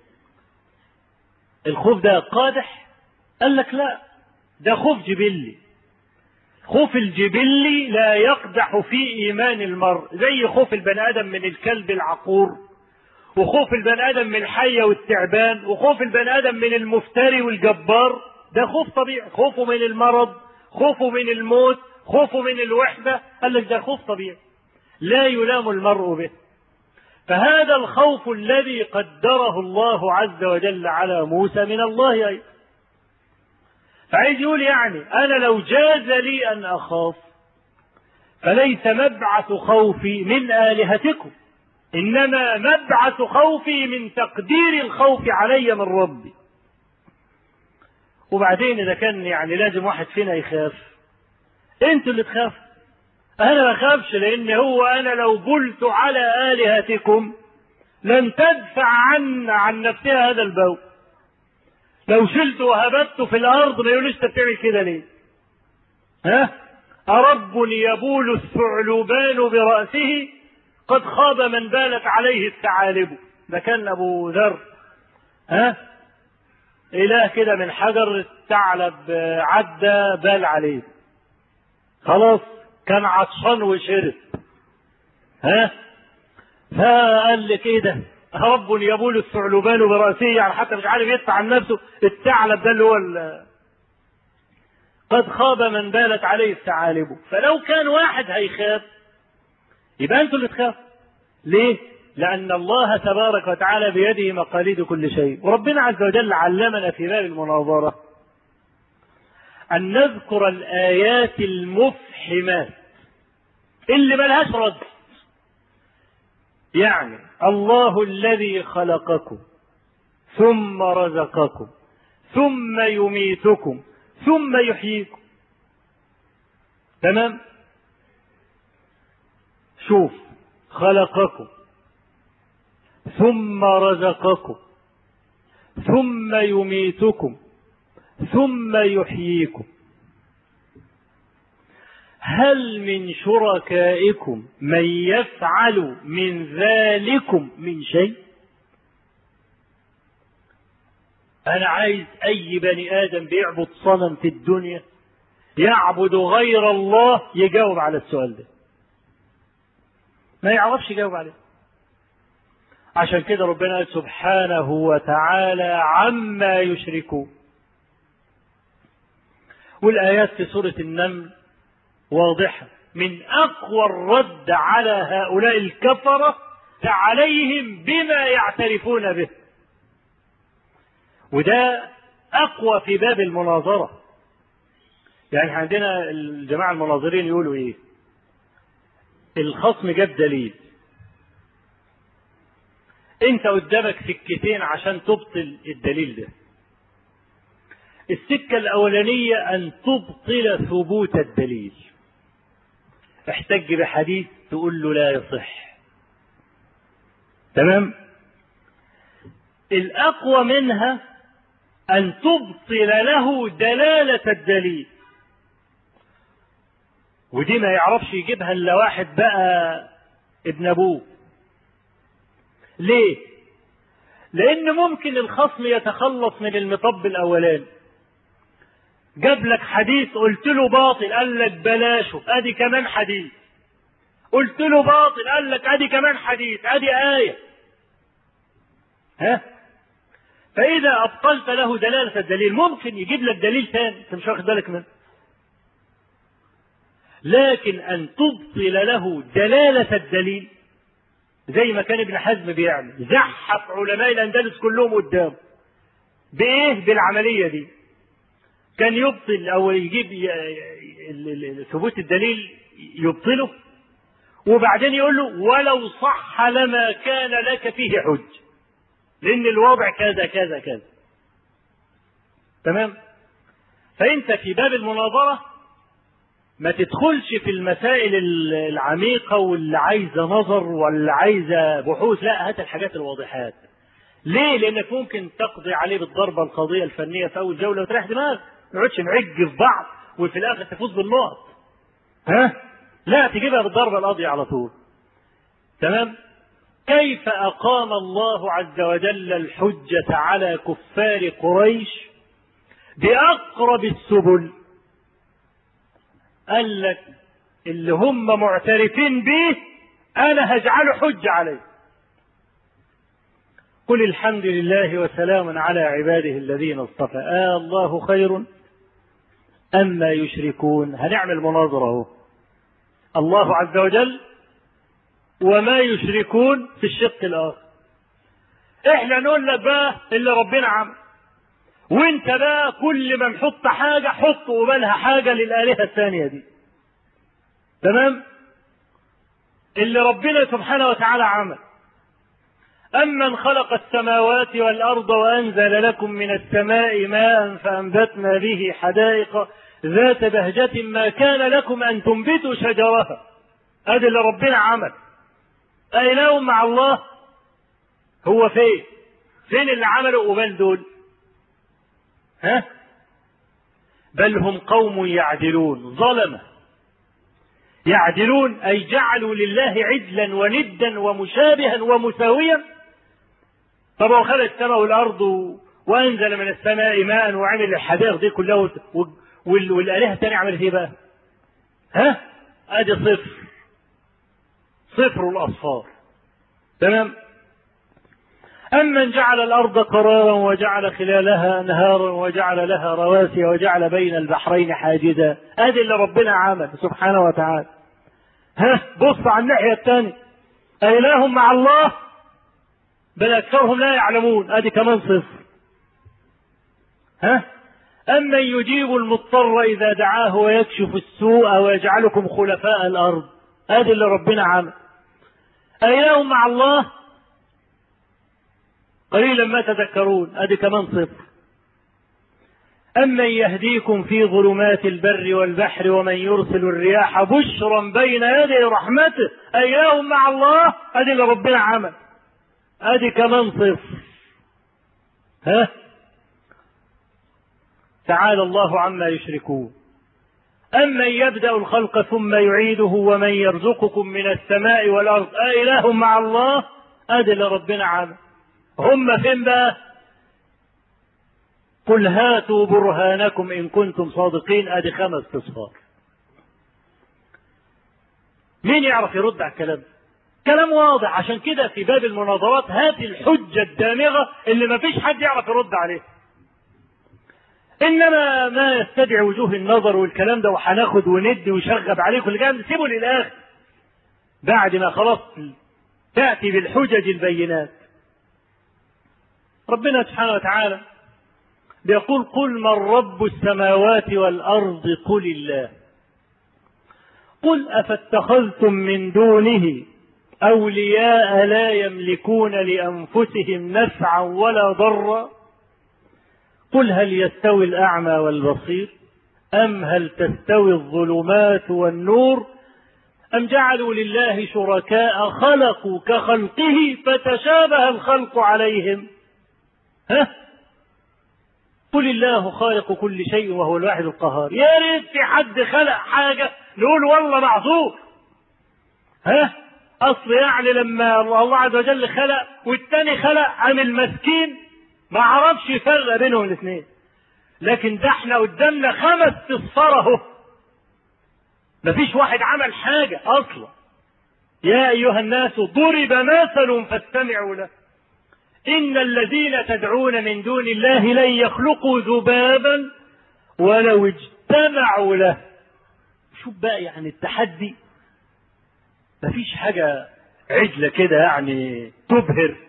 الخوف ده قادح قال لك لا ده خوف جبلي خوف الجبلي لا يقدح في ايمان المرء زي خوف البني ادم من الكلب العقور وخوف البني ادم من الحيه والتعبان وخوف البني ادم من المفتري والجبار ده خوف طبيعي خوفه من المرض خوفه من الموت خوفه من الوحده قال لك ده خوف طبيعي لا يلام المرء به فهذا الخوف الذي قدره الله عز وجل على موسى من الله أيضا فعايز يقول يعني أنا لو جاز لي أن أخاف فليس مبعث خوفي من آلهتكم إنما مبعث خوفي من تقدير الخوف علي من ربي وبعدين إذا كان يعني لازم واحد فينا يخاف أنتوا اللي تخافوا أنا ما أخافش لأن هو أنا لو قلت على آلهتكم لن تدفع عن عن نفسها هذا البول لو شلت وهبت في الأرض ما يقولش أنت بتعمل كده ليه؟ ها؟ أرب يبول الثعلبان برأسه قد خاب من بالت عليه الثعالب ده كان أبو ذر ها؟ إله كده من حجر الثعلب عدى بال عليه خلاص كان عطشان وشرب ها فقال لك ايه ده رب يبول الثعلبان براسه يعني حتى مش عارف يدفع عن نفسه الثعلب ده اللي هو قد خاب من بالت عليه الثعالب فلو كان واحد هيخاف يبقى انتوا اللي تخافوا ليه؟ لأن الله تبارك وتعالى بيده مقاليد كل شيء وربنا عز وجل علمنا في باب المناظرة أن نذكر الآيات المفحمات اللي ملهاش رد يعني الله الذي خلقكم ثم رزقكم ثم يميتكم ثم يحييكم تمام شوف خلقكم ثم رزقكم ثم يميتكم ثم يحييكم هل من شركائكم من يفعل من ذلكم من شيء انا عايز اي بني ادم بيعبد صنم في الدنيا يعبد غير الله يجاوب على السؤال ده ما يعرفش يجاوب عليه عشان كده ربنا قال سبحانه وتعالى عما يشركون والآيات في سورة النمل واضحة من أقوى الرد على هؤلاء الكفرة عليهم بما يعترفون به وده أقوى في باب المناظرة يعني عندنا الجماعة المناظرين يقولوا إيه الخصم جاب دليل انت قدامك سكتين عشان تبطل الدليل ده السكة الأولانية أن تبطل ثبوت الدليل احتج بحديث تقول له لا يصح تمام الأقوى منها أن تبطل له دلالة الدليل ودي ما يعرفش يجيبها إلا واحد بقى ابن أبوه ليه؟ لأن ممكن الخصم يتخلص من المطب الأولاني جاب لك حديث قلت له باطل قال لك بلاشه ادي كمان حديث قلت له باطل قال لك ادي كمان حديث ادي آية ها فإذا أبطلت له دلالة الدليل ممكن يجيب لك دليل ثاني أنت مش واخد بالك منه لكن أن تبطل له دلالة الدليل زي ما كان ابن حزم بيعمل زحف علماء الأندلس كلهم قدامه بايه بالعمليه دي كان يبطل او يجيب ي- ال- ال- ثبوت الدليل يبطله وبعدين يقول له ولو صح لما كان لك فيه حج لان الوضع كذا كذا كذا تمام فانت في باب المناظره ما تدخلش في المسائل ال- العميقه واللي عايزه نظر واللي عايزه بحوث لا هات الحاجات الواضحات ليه لانك ممكن تقضي عليه بالضربه القضيه الفنيه في اول جوله وتريح دماغك ما نقعدش نعج في بعض وفي الاخر تفوز بالنقط ها لا تجيبها بالضربه القاضيه على طول تمام كيف اقام الله عز وجل الحجه على كفار قريش باقرب السبل قال لك اللي هم معترفين به انا هجعله حجه عليه قل الحمد لله وسلام على عباده الذين اصطفى آه الله خير أما يشركون هنعمل مناظرة اهو الله عز وجل وما يشركون في الشق الآخر احنا نقول لك بقى اللي ربنا عمل وانت بقى كل ما نحط حاجة حط قبالها حاجة للآلهة الثانية دي تمام اللي ربنا سبحانه وتعالى عمل أمن خلق السماوات والأرض وأنزل لكم من السماء ماء فأنبتنا به حدائق ذات بهجة ما كان لكم أن تنبتوا شجرها هذا اللي ربنا عمل أإله مع الله هو فين فين اللي عملوا قبال دول ها بل هم قوم يعدلون ظلمه يعدلون أي جعلوا لله عدلا وندا ومشابها ومساويا طب هو خلق السماء والأرض و... وأنزل من السماء ماء وعمل الحدائق دي كلها و... وال... والآلهة الثانية عملت إيه بقى؟ ها؟ أدي صفر صفر الأصفار تمام؟ أمن جعل الأرض قرارا وجعل خلالها أنهارا وجعل لها رواسي وجعل بين البحرين حاجزا أدي اللي ربنا عمل سبحانه وتعالى ها بص على الناحية الثانية أإله مع الله بل أكثرهم لا يعلمون أدي كمان صفر ها أمن يجيب المضطر إذا دعاه ويكشف السوء ويجعلكم خلفاء الأرض أدي اللي ربنا عمل أإله مع الله قليلا ما تذكرون ادي كمان صفر أمن يهديكم في ظلمات البر والبحر ومن يرسل الرياح بشرا بين يدي رحمته أإله مع الله أدي اللي ربنا عمل أدي كمان صفر ها تعالى الله عما يشركون أمن يبدأ الخلق ثم يعيده ومن يرزقكم من السماء والأرض أإله مع الله أدي اللي ربنا عمل هم فين بقى قل هاتوا برهانكم ان كنتم صادقين ادي خمس اصفار مين يعرف يرد على الكلام ده كلام واضح عشان كده في باب المناظرات هات الحجة الدامغة اللي ما فيش حد يعرف يرد عليها انما ما يستدعي وجوه النظر والكلام ده وهناخد وندي ويشغب عليكم اللي جاي سيبه للاخر بعد ما خلاص تاتي بالحجج البينات ربنا سبحانه وتعالى بيقول قل من رب السماوات والأرض قل الله قل أفاتخذتم من دونه أولياء لا يملكون لأنفسهم نفعا ولا ضرا قل هل يستوي الأعمى والبصير أم هل تستوي الظلمات والنور أم جعلوا لله شركاء خلقوا كخلقه فتشابه الخلق عليهم ها قل الله خالق كل شيء وهو الواحد القهار يا ريت في حد خلق حاجة نقول والله معذور ها أصل يعني لما الله عز وجل خلق والتاني خلق عامل مسكين ما عرفش يفرق بينهم الاثنين لكن ده احنا قدامنا خمس اصفار اهو مفيش واحد عمل حاجة أصلا يا أيها الناس ضرب مثل فاستمعوا له إن الذين تدعون من دون الله لن يخلقوا ذبابا ولو اجتمعوا له شوف بقى يعني التحدي مفيش حاجة عجلة كده يعني تبهر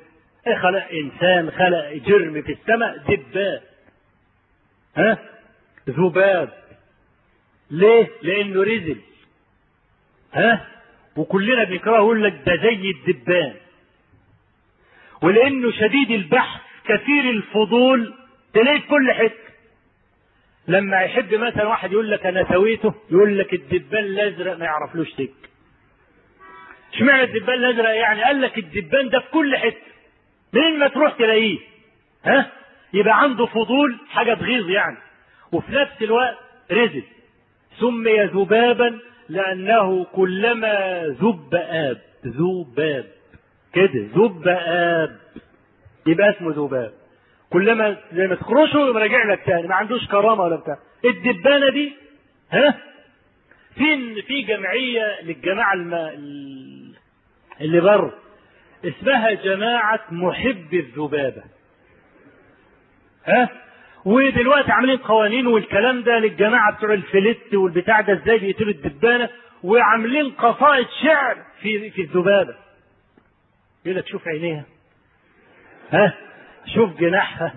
خلق انسان خلق جرم في السماء دبان ها ذباب ليه لانه رزل ها وكلنا بنكرهه يقول لك ده زي الدبان ولانه شديد البحث كثير الفضول تلاقيه في كل حته لما يحب مثلا واحد يقول لك انا سويته يقول لك الدبان الازرق ما يعرفلوش سك اشمعنى الدبان الازرق يعني قال لك الدبان ده في كل حته منين ما تروح تلاقيه ها يبقى عنده فضول حاجه تغيظ يعني وفي نفس الوقت رزق سمي ذبابا لانه كلما ذب اب ذباب كده ذب اب يبقى اسمه ذباب كلما زي ما تخرشه يقوم راجع لك تاني ما عندوش كرامه ولا بتاع الدبانه دي ها في في جمعيه للجماعه الم... اللي بره اسمها جماعه محب الذبابه ها ودلوقتي عاملين قوانين والكلام ده للجماعه بتوع الفلت والبتاع ده ازاي بيقتلوا الدبانه وعاملين قصائد شعر في في الذبابه يقول لك شوف عينيها ها شوف جناحها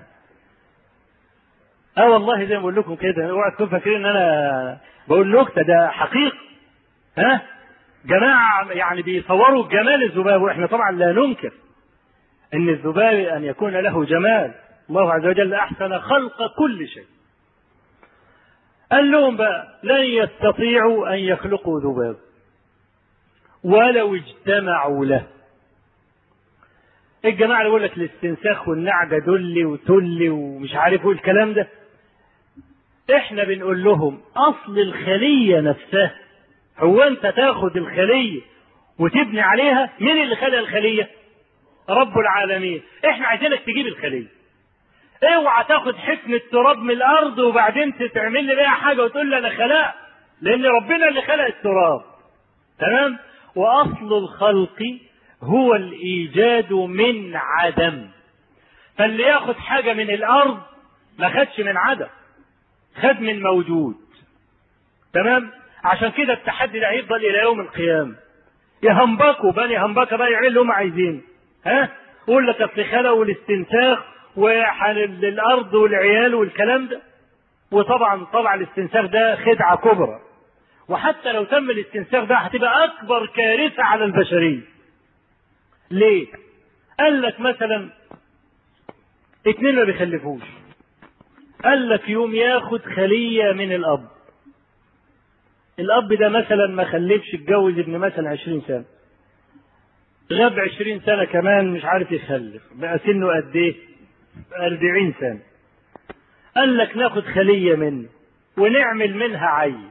اه والله زي ما بقول لكم كده اوعى تكونوا فاكرين ان انا بقول نكته ده حقيقه ها جماعه يعني بيصوروا جمال الذباب واحنا طبعا لا ننكر ان الذباب ان يكون له جمال الله عز وجل احسن خلق كل شيء قال لهم بقى لن يستطيعوا ان يخلقوا ذباب ولو اجتمعوا له الجماعه اللي يقول لك الاستنساخ والنعجه دلي وتلي ومش عارف ايه الكلام ده احنا بنقول لهم اصل الخليه نفسها هو انت تاخد الخليه وتبني عليها مين اللي خلق الخليه رب العالمين احنا عايزينك تجيب الخليه اوعى تاخد حفنة تراب من الارض وبعدين تعمل لي بيها حاجه وتقول لي انا خلقت لان ربنا اللي خلق التراب تمام واصل الخلق هو الايجاد من عدم فاللي ياخد حاجه من الارض ما خدش من عدم خد من موجود تمام عشان كده التحدي ده هيفضل الى يوم القيامه يهمبكوا بني همبكه بقى يعملوا اللي هم عايزينه ها يقول لك اصل خلقوا الاستنساخ والارض والعيال والكلام ده وطبعا طبعا الاستنساخ ده خدعه كبرى وحتى لو تم الاستنساخ ده هتبقى اكبر كارثه على البشريه ليه قال لك مثلا اتنين ما بيخلفوش قال لك يوم ياخد خليه من الاب الاب ده مثلا ما خلفش اتجوز ابن مثلا عشرين سنه غاب عشرين سنه كمان مش عارف يخلف بقى سنه قد ايه أربعين سنة قال لك ناخد خلية منه ونعمل منها عيل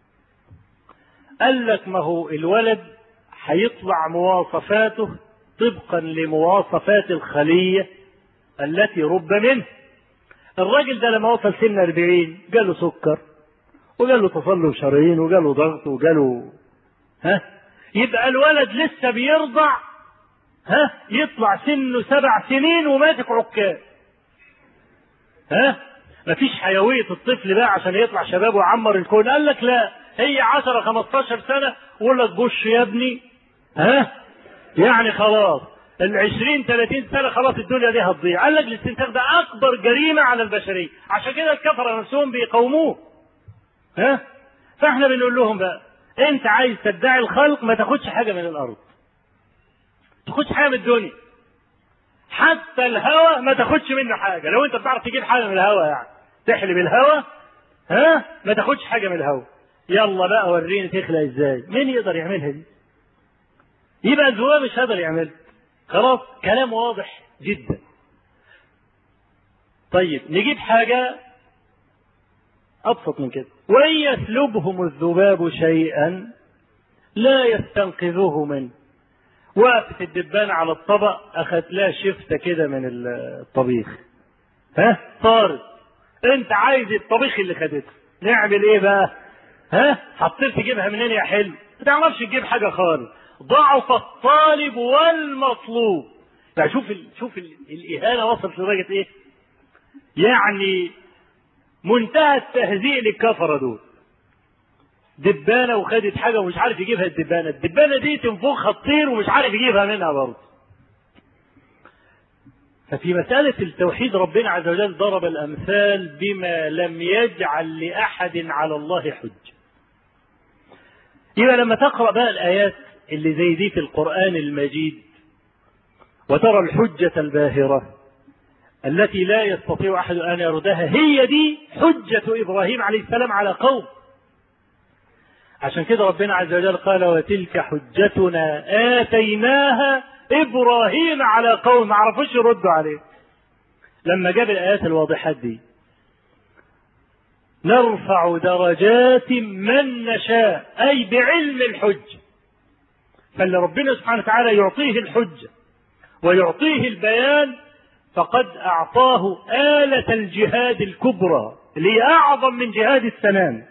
قال لك ما هو الولد هيطلع مواصفاته طبقا لمواصفات الخلية التي رب منه الراجل ده لما وصل سن أربعين جاله سكر وجاله تصلب شرايين وجاله ضغط وجاله ها يبقى الولد لسه بيرضع ها يطلع سنه سبع سنين وماسك عكاز ها مفيش حيوية الطفل بقى عشان يطلع شباب ويعمر الكون قال لك لا هي 10 15 سنة ويقول لك بص يا ابني ها يعني خلاص ال 20 30 سنة خلاص الدنيا دي هتضيع قال لك الاستنساخ ده أكبر جريمة على البشرية عشان كده الكفرة نفسهم بيقاوموه ها فاحنا بنقول لهم بقى انت عايز تدعي الخلق ما تاخدش حاجة من الأرض تاخدش حاجة من الدنيا حتى الهوى ما تاخدش منه حاجه لو انت بتعرف تجيب حاجه من الهوى يعني تحلب الهوى ها ما تاخدش حاجه من الهوى يلا بقى وريني تخلق ازاي مين يقدر يعملها دي يبقى الذباب مش قادر يعملها خلاص كلام واضح جدا طيب نجيب حاجه ابسط من كده وان يسلبهم الذباب شيئا لا يستنقذوه منه وقفت الدبانة على الطبق أخذت لها شفتة كده من الطبيخ ها طارت أنت عايز الطبيخ اللي خدته نعمل إيه بقى ها حطيت تجيبها منين يا حلو ما تعرفش تجيب حاجة خالص ضعف الطالب والمطلوب يعني شوف ال... شوف ال... الإهانة وصلت لدرجة إيه يعني منتهى التهزيء للكفرة دول دبانه وخدت حاجه ومش عارف يجيبها الدبانه، الدبانه دي تنفخها تطير ومش عارف يجيبها منها برضه. ففي مسألة التوحيد ربنا عز وجل ضرب الأمثال بما لم يجعل لأحد على الله حج يبقى لما تقرأ بقى الآيات اللي زي دي في القرآن المجيد وترى الحجة الباهرة التي لا يستطيع أحد أن يردها هي دي حجة إبراهيم عليه السلام على قوم عشان كده ربنا عز وجل قال وتلك حجتنا آتيناها إبراهيم على قوم ما عرفوش يردوا عليه لما جاب الآيات الواضحات دي نرفع درجات من نشاء أي بعلم الحج فاللي ربنا سبحانه وتعالى يعطيه الحجة ويعطيه البيان فقد أعطاه آلة الجهاد الكبرى اللي هي أعظم من جهاد السنان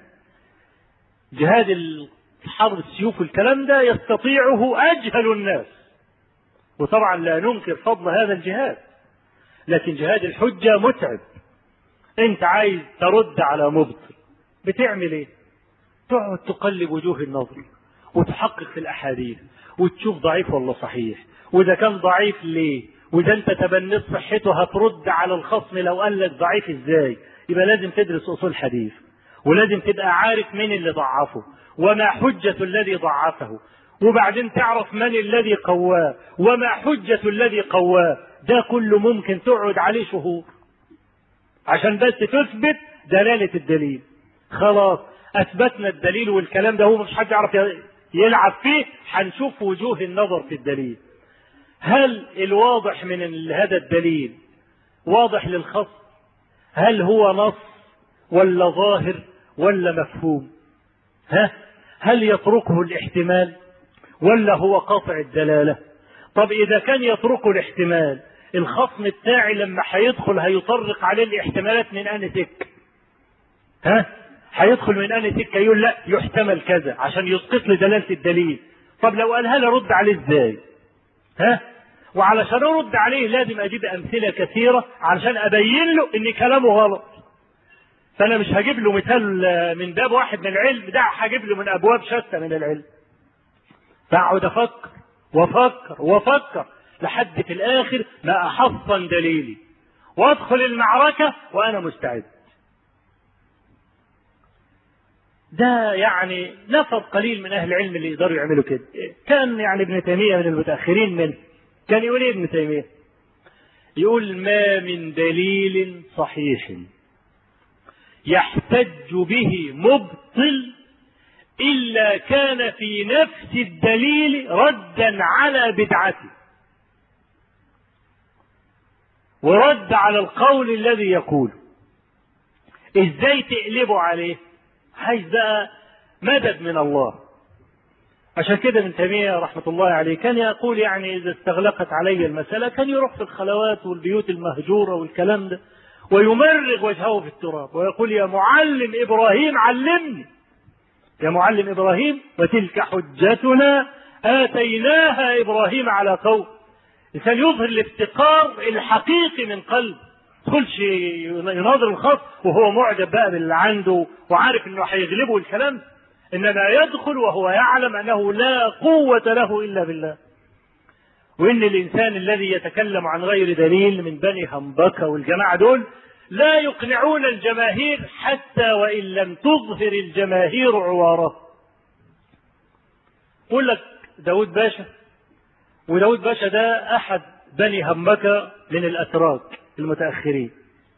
جهاد حرب السيوف والكلام ده يستطيعه أجهل الناس وطبعا لا ننكر فضل هذا الجهاد لكن جهاد الحجة متعب انت عايز ترد على مبطل بتعمل ايه تقعد تقلب وجوه النظر وتحقق في الاحاديث وتشوف ضعيف ولا صحيح واذا كان ضعيف ليه واذا انت تبنيت صحته هترد على الخصم لو قال لك ضعيف ازاي يبقى لازم تدرس اصول حديث ولازم تبقى عارف مين اللي ضعفه وما حجة الذي ضعفه وبعدين تعرف من الذي قواه وما حجة الذي قواه ده كله ممكن تقعد عليه شهور عشان بس تثبت دلالة الدليل خلاص أثبتنا الدليل والكلام ده هو مش حد يعرف يلعب فيه هنشوف وجوه النظر في الدليل هل الواضح من هذا الدليل واضح للخصم هل هو نص ولا ظاهر ولا مفهوم ها هل يتركه الاحتمال ولا هو قاطع الدلالة طب إذا كان يتركه الاحتمال الخصم بتاعي لما هيدخل هيطرق عليه الاحتمالات من أن سك ها هيدخل من أن سكة يقول لا يحتمل كذا عشان يسقط لي دلالة الدليل طب لو قالها لي ارد عليه ازاي ها وعلشان ارد عليه لازم اجيب امثله كثيره علشان ابين له ان كلامه غلط فانا مش هجيب له مثال من باب واحد من العلم ده هجيب له من ابواب شتى من العلم فاقعد افكر وافكر وافكر لحد في الاخر ما احصن دليلي وادخل المعركه وانا مستعد ده يعني نفر قليل من اهل العلم اللي يقدروا يعملوا كده كان يعني ابن تيميه من المتاخرين منه كان يقول ايه ابن تيميه يقول ما من دليل صحيح يحتج به مبطل إلا كان في نفس الدليل ردا على بدعته ورد على القول الذي يقوله ازاي تقلبه عليه عايز بقى مدد من الله عشان كده ابن تيمية رحمة الله عليه كان يقول يعني إذا استغلقت علي المسألة كان يروح في الخلوات والبيوت المهجورة والكلام ده ويمرغ وجهه في التراب ويقول يا معلم إبراهيم علمني يا معلم إبراهيم وتلك حجتنا آتيناها إبراهيم على قوم الإنسان يظهر الافتقار الحقيقي من قلب تدخلش يناظر الخاص وهو معجب بقى باللي عنده وعارف انه هيغلبه الكلام انما يدخل وهو يعلم انه لا قوة له الا بالله وان الانسان الذي يتكلم عن غير دليل من بني همبكة والجماعة دول لا يقنعون الجماهير حتى وان لم تظهر الجماهير عواره يقول لك داود باشا وداود باشا ده احد بني همكة من الاتراك المتاخرين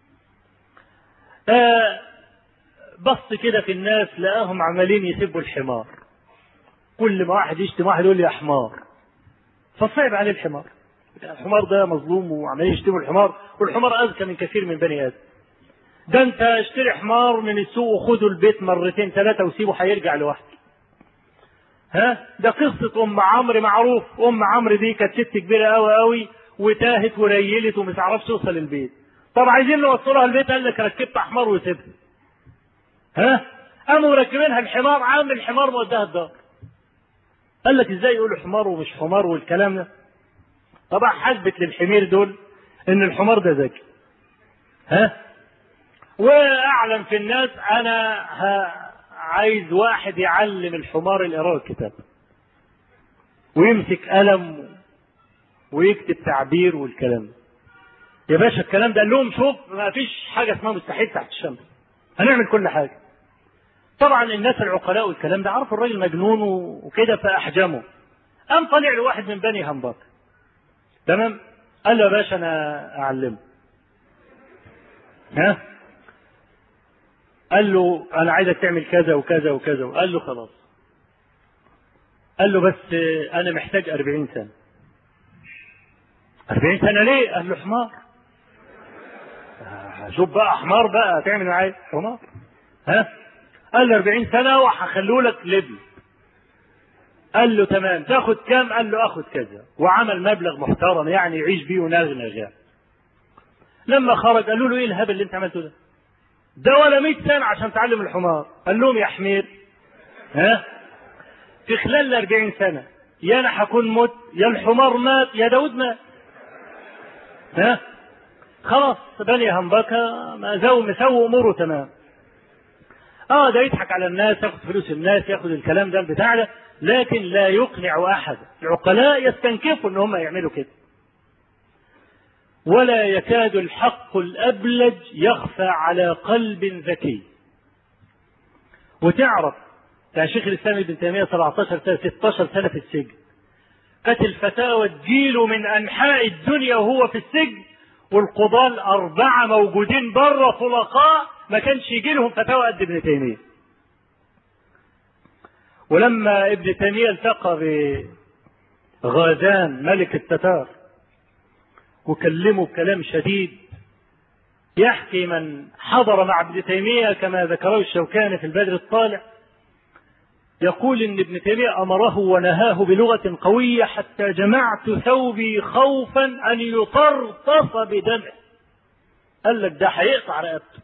آه بص كده في الناس لقاهم عمالين يسبوا الحمار كل ما واحد يشتم واحد يقول لي يا حمار فصعب عليه الحمار الحمار ده مظلوم وعمالين يشتموا الحمار والحمار اذكى من كثير من بني ادم ده انت اشتري حمار من السوق وخده البيت مرتين ثلاثه وسيبه هيرجع لوحده ها ده قصه ام عمرو معروف ام عمرو دي كانت ست كبيره قوي قوي وتاهت وريلت ومش عرفش توصل البيت طب عايزين نوصلها البيت قال لك ركبت حمار وسيبها ها قاموا مركبينها الحمار عامل الحمار موداها الدار قال لك ازاي يقولوا حمار ومش حمار والكلام ده طبعا حسبت للحمير دول ان الحمار ده ذكي ها واعلن في الناس انا ها عايز واحد يعلم الحمار القراءة الكتاب ويمسك قلم ويكتب تعبير والكلام يا باشا الكلام ده قال لهم شوف ما فيش حاجه اسمها مستحيل تحت الشمس هنعمل كل حاجه طبعا الناس العقلاء والكلام ده عرفوا الراجل مجنون وكده فاحجموا قام طلع له واحد من بني همبك تمام قال له يا باشا انا اعلمه ها قال له انا عايزك تعمل كذا وكذا وكذا وقال له خلاص قال له بس انا محتاج أربعين سنه أربعين سنه ليه قال له حمار شوف بقى حمار بقى تعمل معايا حمار ها قال له 40 سنه وهخلوا لك لبن قال له تمام تاخد كام قال له اخد كذا وعمل مبلغ محترم يعني يعيش بيه ونغنغ يعني لما خرج قالوا له ايه الهبل اللي انت عملته ده ده ولا 100 سنه عشان تعلم الحمار قال لهم يا حمير ها في خلال ال 40 سنه يا انا هكون مت يا الحمار مات يا داود مات ها خلاص بني همبكة ما زو مسوي اموره تمام اه ده يضحك على الناس ياخد فلوس الناس ياخد الكلام ده البتاع ده لكن لا يقنع احد العقلاء يستنكفوا ان هم يعملوا كده ولا يكاد الحق الابلج يخفى على قلب ذكي وتعرف يا شيخ الاسلام ابن تيميه 17 سنه 16 سنه في السجن كانت الفتاوى تجيله من انحاء الدنيا وهو في السجن والقضاة الأربعة موجودين بره طلقاء ما كانش يجي لهم فتاوى قد ابن تيمية. ولما ابن تيمية التقى بغازان ملك التتار وكلمه بكلام شديد يحكي من حضر مع ابن تيمية كما ذكره الشوكاني في البدر الطالع يقول ان ابن تيمية امره ونهاه بلغة قوية حتى جمعت ثوبي خوفا ان يطرطف بدمه قال لك ده هيقطع رقبته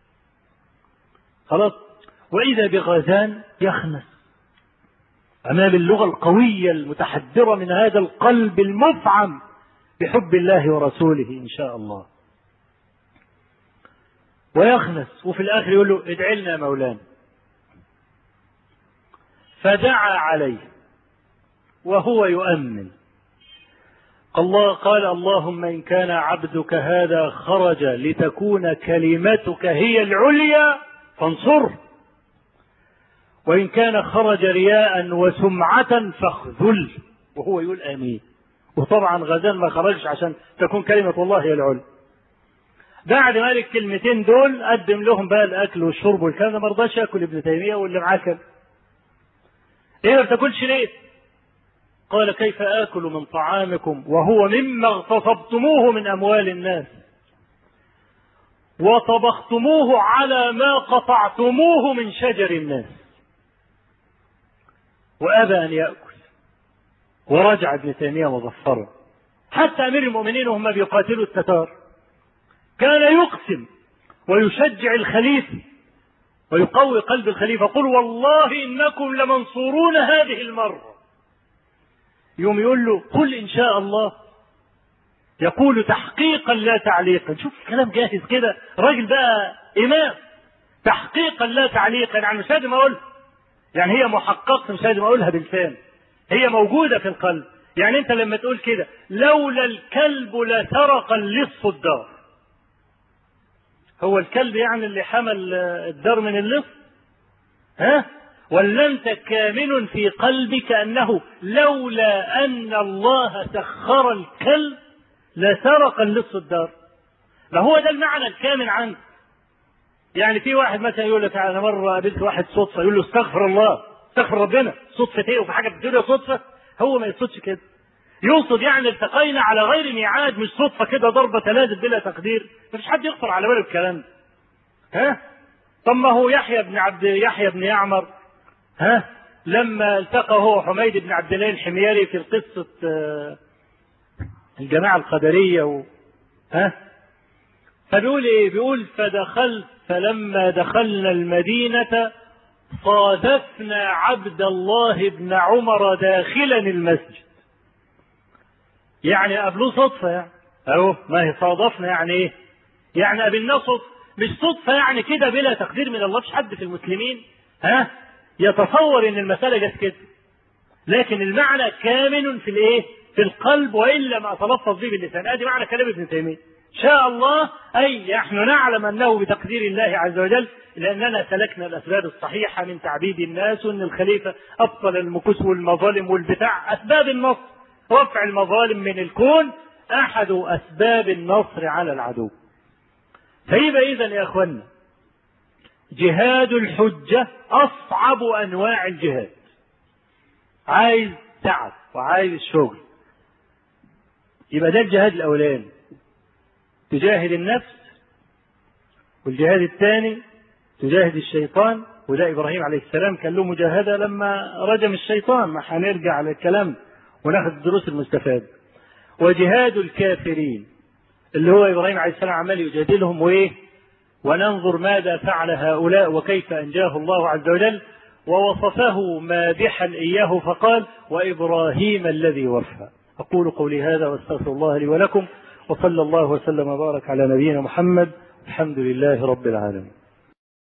خلاص واذا بغازان يخنس امام اللغة القوية المتحدرة من هذا القلب المفعم بحب الله ورسوله ان شاء الله ويخنس وفي الاخر يقول له ادعي لنا مولانا فدعا عليه وهو يؤمن الله قال اللهم ان كان عبدك هذا خرج لتكون كلمتك هي العليا فانصره وان كان خرج رياء وسمعه فاخذل وهو يقول امين وطبعا غزال ما خرجش عشان تكون كلمه الله هي العليا بعد ما قال الكلمتين دول قدم لهم بقى الاكل والشرب والكلام ده ما رضاش ياكل ابن تيميه واللي معاه كده ايه ما بتاكلش ليه قال كيف اكل من طعامكم وهو مما اغتصبتموه من اموال الناس وطبختموه على ما قطعتموه من شجر الناس وابى ان ياكل ورجع ابن تيميه مظفرا حتى امير المؤمنين وهم بيقاتلوا التتار كان يقسم ويشجع الخليفه ويقوي قلب الخليفة قل والله إنكم لمنصورون هذه المرة يوم يقول له قل إن شاء الله يقول تحقيقا لا تعليقا شوف الكلام جاهز كده راجل بقى إمام تحقيقا لا تعليقا يعني مش لازم أقولها يعني هي محققة مش لازم أقولها بلسان هي موجودة في القلب يعني أنت لما تقول كده لولا الكلب لسرق اللص الدار هو الكلب يعني اللي حمل الدار من اللص ها ولا انت كامن في قلبك انه لولا ان الله سخر الكلب لسرق اللص الدار ما هو ده المعنى الكامن عنك يعني في واحد مثلا يقول لك انا مره قابلت واحد صدفه يقول له استغفر الله استغفر ربنا صدفه ايه وفي حاجه في الدنيا صدفه هو ما يقصدش كده يقصد يعني التقينا على غير ميعاد مش صدفه كده ضربه تلازم بلا تقدير مفيش حد يخطر على باله الكلام ده ها طب ما هو يحيى بن عبد يحيى بن يعمر ها لما التقى هو حميد بن عبد الله الحميري في قصة الجماعة القدرية و... ها فبيقول ايه بيقول فدخلت فلما دخلنا المدينة صادفنا عبد الله بن عمر داخلا المسجد يعني قابلوه صدفة يعني اهو ما هي صادفنا يعني ايه يعني قابلناه صدفة مش صدفة يعني كده بلا تقدير من الله مش حد في المسلمين ها يتصور ان المسألة جت كده لكن المعنى كامن في الايه في القلب والا ما اتلفظ به باللسان ادي معنى كلام ابن تيميه شاء الله أي نحن نعلم أنه بتقدير الله عز وجل لأننا سلكنا الأسباب الصحيحة من تعبيد الناس وأن الخليفة أبطل المكوس والمظالم والبتاع أسباب النصر رفع المظالم من الكون أحد أسباب النصر على العدو فيبقى إذا يا أخوانا جهاد الحجة أصعب أنواع الجهاد عايز تعب وعايز شغل يبقى ده الجهاد الأولاني تجاهد النفس والجهاد الثاني تجاهد الشيطان وده إبراهيم عليه السلام كان له مجاهدة لما رجم الشيطان ما هنرجع على الكلام وناخد الدروس المستفادة وجهاد الكافرين اللي هو إبراهيم عليه السلام عمال يجادلهم وإيه وننظر ماذا فعل هؤلاء وكيف أنجاه الله عز وجل ووصفه مادحا إياه فقال وإبراهيم الذي وفى أقول قولي هذا واستغفر الله لي ولكم وصلى الله وسلم وبارك على نبينا محمد الحمد لله رب العالمين